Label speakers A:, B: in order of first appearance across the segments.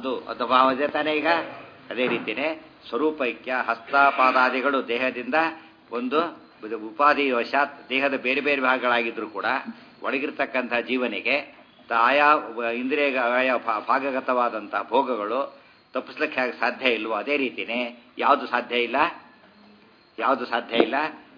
A: ಒಂದು ಅದು ಭಾವ ಇದೆ ತಾನೇ ಈಗ ಅದೇ ರೀತಿನೇ ಸ್ವರೂಪೈಕ್ಯ ಹಸ್ತ ಪಾದಾದಿಗಳು ದೇಹದಿಂದ ಒಂದು ಇದು ಉಪಾಧಿ ವಶಾತ್ ದೇಹದ ಬೇರೆ ಬೇರೆ ಭಾಗಗಳಾಗಿದ್ರೂ ಕೂಡ ಒಳಗಿರ್ತಕ್ಕಂಥ ಜೀವನಿಗೆ ತ- ಆಯಾ ವ- ಇಂದ್ರಿಯ ಆಯಾ ಭಾ- ಭಾಗಗತವಾದಂಥ ಭೋಗಗಳು ತಪ್ಪಿಸ್ಲಿಕ್ಕೆ ಹೇಗೆ ಸಾಧ್ಯ ಇಲ್ವೋ ಅದೇ ರೀತಿನೇ ಯಾವುದು ಸಾಧ್ಯ ಇಲ್ಲ ಯಾವುದು ಸಾಧ್ಯ ಇಲ್ಲ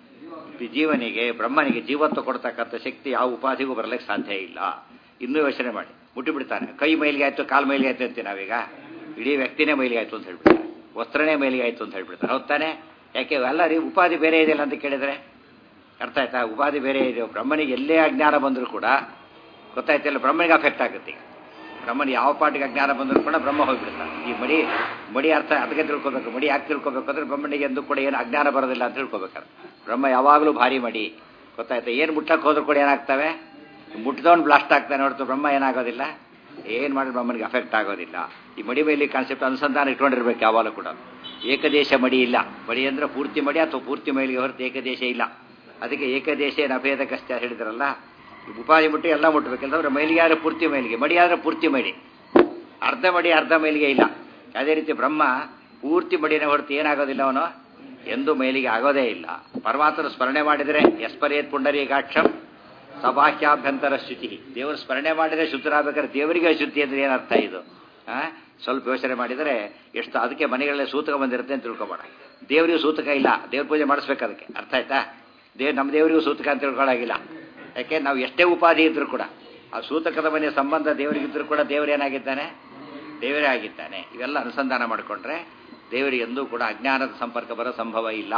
A: ಈ ಜೀವನಿಗೆ ಬ್ರಹ್ಮನಿಗೆ ಜೀವತ್ವ ಕೊಡ್ತಕ್ಕಂಥ ಶಕ್ತಿ ಯಾವ ಉಪಾಧಿಗೂ ಬರಲಿಕ್ಕೆ ಸಾಧ್ಯ ಇಲ್ಲ ಇನ್ನೂ ಯೋಚನೆ ಮಾಡಿ ಮುಟ್ಟಿಬಿಡ್ತಾನೆ ಕೈ ಮೈಲಿಗೆ ಆಯ್ತು ಕಾಲು ಮೈಲಿಗೆ ಆಯ್ತು ಅಂತೀವಿ ನಾವೀಗ ಇಡೀ ವ್ಯಕ್ತಿನೇ ಮೈಲಿಗೆ ಆಯ್ತು ಅಂತ ಹೇಳ್ಬಿಡ್ತಾರೆ ವಸ್ತ್ರನೇ ಮೈಲಿಗೆ ಆಯ್ತು ಅಂತ ಹೇಳ್ಬಿಡ್ತಾರೆ ಹೌದಾನೆ ಯಾಕೆ ಎಲ್ಲ ರೀ ಉಪಾಧಿ ಬೇರೆ ಇದೆಯಲ್ಲ ಅಂತ ಕೇಳಿದ್ರೆ ಅರ್ಥ ಆಯ್ತಾ ಉಪಾಧಿ ಬೇರೆ ಇದೆ ಬ್ರಹ್ಮನಿಗೆ ಎಲ್ಲೇ ಅಜ್ಞಾನ ಬಂದರೂ ಕೂಡ ಗೊತ್ತಾಯ್ತಲ್ಲ ಬ್ರಹ್ಮನಿಗೆ ಅಫೆಕ್ಟ್ ಆಗುತ್ತೆ ಈಗ ಬ್ರಹ್ಮನ ಯಾವ ಪಾಟಿಗೆ ಅಜ್ಞಾನ ಬಂದರೂ ಕೂಡ ಬ್ರಹ್ಮ ಹೋಗ್ಬಿಡ್ತಾನೆ ಈ ಮಡಿ ಮಡಿ ಅರ್ಥ ಅದಕ್ಕೆ ತಿಳ್ಕೊಬೇಕು ಮಡಿ ಯಾಕೆ ತಿಳ್ಕೊಬೇಕು ಅಂದ್ರೆ ಬ್ರಹ್ಮನಿಗೆ ಎಂದು ಕೂಡ ಏನು ಅಜ್ಞಾನ ಬರೋದಿಲ್ಲ ಅಂತ ತಿಳ್ಕೊಬೇಕಾರೆ ಬ್ರಹ್ಮ ಯಾವಾಗಲೂ ಭಾರಿ ಮಡಿ ಗೊತ್ತಾಯ್ತಾ ಏನು ಮುಟ್ಟಕ್ಕೆ ಹೋದ್ರೂ ಕೂಡ ಏನಾಗ್ತವೆ ಮುಟ್ಟಿದವನು ಬ್ಲಾಸ್ಟ್ ಆಗ್ತಾನೆ ಹೊರತು ಬ್ರಹ್ಮ ಏನಾಗೋದಿಲ್ಲ ಏನು ಮಾಡಿ ಬ್ರಹ್ಮನಿಗೆ ಅಫೆಕ್ಟ್ ಆಗೋದಿಲ್ಲ ಈ ಮಡಿ ಮೇಲೆ ಕಾನ್ಸೆಪ್ಟ್ ಅನುಸಂಧಾನ ಇಟ್ಕೊಂಡಿರ್ಬೇಕು ಯಾವಾಗಲೂ ಕೂಡ ಏಕದೇಶ ಮಡಿ ಇಲ್ಲ ಮಡಿ ಅಂದ್ರೆ ಪೂರ್ತಿ ಮಡಿ ಅಥವಾ ಪೂರ್ತಿ ಮೈಲಿಗೆ ಹೊರತು ಏಕದೇಶ ಇಲ್ಲ ಅದಕ್ಕೆ ಏಕದೇಶ ನಭೇದ ಕಷ್ಟ ಹೇಳಿದ್ರಲ್ಲ ಈ ಉಪಾಧಿ ಮುಟ್ಟಿ ಎಲ್ಲ ಮುಟ್ಟಬೇಕು ಇಲ್ಲಾಂದ್ರೆ ಮೈಲಿಗೆ ಆದರೆ ಪೂರ್ತಿ ಮೈಲಿಗೆ ಮಡಿ ಆದರೆ ಪೂರ್ತಿ ಮಡಿ ಅರ್ಧ ಮಡಿ ಅರ್ಧ ಮೈಲಿಗೆ ಇಲ್ಲ ಅದೇ ರೀತಿ ಬ್ರಹ್ಮ ಪೂರ್ತಿ ಮಡಿನ ಹೊರತು ಏನಾಗೋದಿಲ್ಲ ಅವನು ಎಂದು ಮೈಲಿಗೆ ಆಗೋದೇ ಇಲ್ಲ ಪರಮಾತ್ಮನ ಸ್ಮರಣೆ ಮಾಡಿದರೆ ಎಸ್ಪರೇತ್ ಪುಂಡರೀಗಾಕ್ಷಂ ಸಬಾಹ್ಯಾಭ್ಯಂತರ ಶುಚಿ ದೇವರು ಸ್ಮರಣೆ ಮಾಡಿದರೆ ಶುದ್ಧರಾಗಬೇಕಾದ್ರೆ ದೇವರಿಗೆ ಶುದ್ಧಿ ಅಂದ್ರೆ ಏನರ್ಥ ಇದು ಆ? ಸ್ವಲ್ಪ ಯೋಚನೆ ಮಾಡಿದರೆ ಎಷ್ಟು ಅದಕ್ಕೆ ಮನೆಗಳಲ್ಲಿ ಸೂತಕ ಬಂದಿರುತ್ತೆ ಅಂತ ತಿಳ್ಕೊಬೇಡ ದೇವರಿಗೂ ಸೂತಕ ಇಲ್ಲ ದೇವ್ರ ಪೂಜೆ ಮಾಡಿಸ್ಬೇಕು ಅದಕ್ಕೆ ಅರ್ಥ ಆಯ್ತಾ ದೇವ್ ನಮ್ಮ ದೇವರಿಗೂ ಸೂತಕ ಅಂತ ತಿಳ್ಕೊಳ್ಳಾಗಿಲ್ಲ ಯಾಕೆ ನಾವು ಎಷ್ಟೇ ಉಪಾಧಿ ಇದ್ರೂ ಕೂಡ ಆ ಸೂತಕದ ಮನೆಯ ಸಂಬಂಧ ದೇವರಿಗಿದ್ರೂ ಕೂಡ ದೇವರು ಏನಾಗಿದ್ದಾನೆ ದೇವರೇ ಆಗಿದ್ದಾನೆ ಇವೆಲ್ಲ ಅನುಸಂಧಾನ ಮಾಡಿಕೊಂಡ್ರೆ ದೇವರಿಗೆ ಎಂದೂ ಕೂಡ ಅಜ್ಞಾನದ ಸಂಪರ್ಕ ಬರೋ ಸಂಭವ ಇಲ್ಲ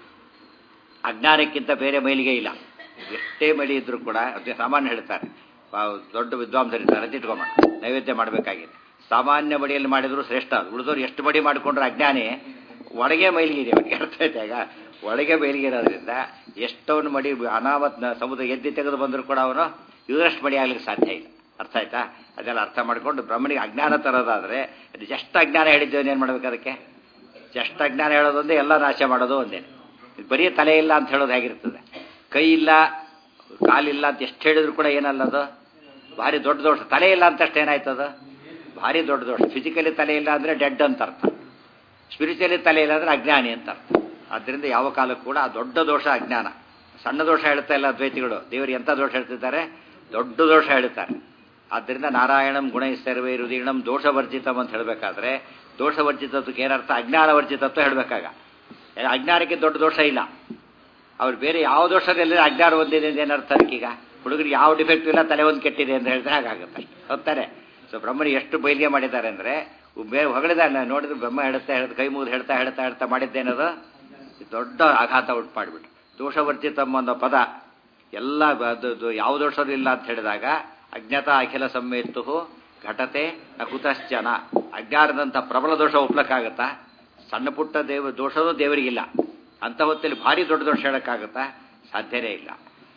A: ಅಜ್ಞಾನಕ್ಕಿಂತ ಬೇರೆ ಮೈಲಿಗೆ ಇಲ್ಲ ಎಷ್ಟೇ ಮೈಲಿ ಇದ್ರೂ ಕೂಡ ಅದೇ ಸಾಮಾನ್ಯ ಹೇಳ್ತಾರೆ ಆ, ದೊಡ್ಡ ವಿದ್ವಾಂಸರಿದ್ದಾರೆ ಅಂತ ಇಟ್ಕೊಂಬ ನೈವೇದ್ಯ ಮಾಡಬೇಕಾಗಿದೆ ಸಾಮಾನ್ಯ ಮಡಿಯಲ್ಲಿ ಮಾಡಿದ್ರು ಶ್ರೇಷ್ಠ ಅದು ಉಳಿದವ್ರು ಎಷ್ಟು ಮಡಿ ಮಾಡಿಕೊಂಡ್ರೆ ಅಜ್ಞಾನಿ ಒಳಗೆ ಮೈಲಿಗೆ ಇದೆ ಅವನಿಗೆ ಅರ್ಥ ಆಯ್ತಾ ಈಗ ಒಳಗೆ ಮೈಲಿಗೆ ಇರೋದ್ರಿಂದ ಎಷ್ಟವನು ಮಡಿ ಅನಾಮತ್ ಸಮುದ್ರ ಎದ್ದಿ ತೆಗೆದು ಬಂದರೂ ಕೂಡ ಅವನು ಇವರಷ್ಟು ಮಡಿ ಆಗ್ಲಿಕ್ಕೆ ಸಾಧ್ಯ ಇಲ್ಲ ಅರ್ಥ ಆಯ್ತಾ ಅದೆಲ್ಲ ಅರ್ಥ ಮಾಡಿಕೊಂಡು ಬ್ರಹ್ಮನಿಗೆ ಅಜ್ಞಾನ ತರೋದಾದ್ರೆ ಅದು ಜಸ್ಟ್ ಅಜ್ಞಾನ ಹೇಳಿದ್ದೇವೆ ಏನು ಮಾಡ್ಬೇಕು ಅದಕ್ಕೆ ಜಸ್ಟ್ ಅಜ್ಞಾನ ಹೇಳೋದೊಂದೇ ಎಲ್ಲ ನಾಶ ಮಾಡೋದು ಒಂದೇ ಇದು ಬರೀ ತಲೆ ಇಲ್ಲ ಅಂತ ಹೇಳೋದು ಹೇಗಿರ್ತದೆ ಕೈ ಇಲ್ಲ ಕಾಲಿಲ್ಲ ಅಂತ ಎಷ್ಟು ಹೇಳಿದ್ರು ಕೂಡ ಏನಲ್ಲ ಅದು ಭಾರಿ ದೊಡ್ಡ ದೋಷ ತಲೆ ಇಲ್ಲ ಅಂತ ಅಷ್ಟು ಏನಾಯ್ತದ ಭಾರಿ ದೊಡ್ಡ ದೋಷ ಫಿಸಿಕಲಿ ತಲೆ ಇಲ್ಲ ಅಂದರೆ ಡೆಡ್ ಅಂತ ಅರ್ಥ ಸ್ಪಿರಿಚುವಲಿ ತಲೆ ಇಲ್ಲ ಅಂದರೆ ಅಜ್ಞಾನಿ ಅಂತ ಅರ್ಥ ಆದ್ದರಿಂದ ಯಾವ ಕಾಲಕ್ಕೂ ಕೂಡ ಆ ದೊಡ್ಡ ದೋಷ ಅಜ್ಞಾನ ಸಣ್ಣ ದೋಷ ಹೇಳ್ತಾ ಇಲ್ಲ ದ್ವೈತಿಗಳು ದೇವರು ಎಂಥ ದೋಷ ಹೇಳ್ತಿದ್ದಾರೆ ದೊಡ್ಡ ದೋಷ ಹೇಳ್ತಾರೆ ಆದ್ದರಿಂದ ನಾರಾಯಣಂ ಗುಣ ಸರ್ವೇ ರುದೀರ್ಣಂ ದೋಷವರ್ಜಿತಂ ಅಂತ ಹೇಳಬೇಕಾದ್ರೆ ದೋಷವರ್ಜಿತತ್ವಕ್ಕೆ ಏನರ್ಥ ಅಜ್ಞಾನ ವರ್ಜಿತತ್ವ ಹೇಳಬೇಕಾಗ ಅಜ್ಞಾನಕ್ಕೆ ದೊಡ್ಡ ದೋಷ ಇಲ್ಲ ಅವ್ರು ಬೇರೆ ಯಾವ ದೋಷದಲ್ಲಿ ಅಜ್ಞಾನ ಹೊಂದಿದೆ ಅಂತ ಏನರ್ಥ ಅದಕ್ಕೀಗ ಹುಡುಗರಿಗೆ ಯಾವ ಡಿಫೆಕ್ಟ್ ಇಲ್ಲ ತಲೆ ಒಂದು ಕೆಟ್ಟಿದೆ ಅಂತ ಹೇಳಿದ್ರೆ ಹಾಗಾಗುತ್ತೆ ಹೋಗ್ತಾರೆ ಸೊ ಬ್ರಹ್ಮರು ಎಷ್ಟು ಬೈಲಿಗೆ ಮಾಡಿದ್ದಾರೆ ಅಂದರೆ ಬೇರೆ ಹೊಗಳಿದಾನೆ ನೋಡಿದ್ರೆ ಬ್ರಹ್ಮ ಹೇಳ್ತಾ ಹೇಳ್ತಾ ಕೈ ಮುಗಿದು ಹೇಳ್ತಾ ಹೇಳ್ತಾ ಹೇಳ್ತಾ ಮಾಡಿದ್ದೇನದು ದೊಡ್ಡ ಆಘಾತ ಉಂಟು ಮಾಡಿಬಿಟ್ಟು ದೋಷವರ್ಜಿತಮ್ಮ ಅನ್ನೋ ಪದ ಎಲ್ಲ ಅದು ಅದು ಯಾವ ದೋಷವೂ ಇಲ್ಲ ಅಂತ ಹೇಳಿದಾಗ ಅಜ್ಞಾತ ಅಖಿಲ ಸಮ್ಮೇತು ಘಟತೆ ನ ಕುತಶ್ಚನ ಅಜ್ಞಾನದಂಥ ಪ್ರಬಲ ದೋಷ ಒಪ್ಲಕ್ಕಾಗತ್ತಾ ಸಣ್ಣ ಪುಟ್ಟ ದೇವ ದೋಷವೂ ದೇವರಿಗಿಲ್ಲ ಅಂಥ ಹೊತ್ತಲ್ಲಿ ಭಾರಿ ದೊಡ್ಡ ದೋಷ ಹೇಳಕ್ಕಾಗತ್ತಾ ಸಾಧ್ಯನೇ ಇಲ್ಲ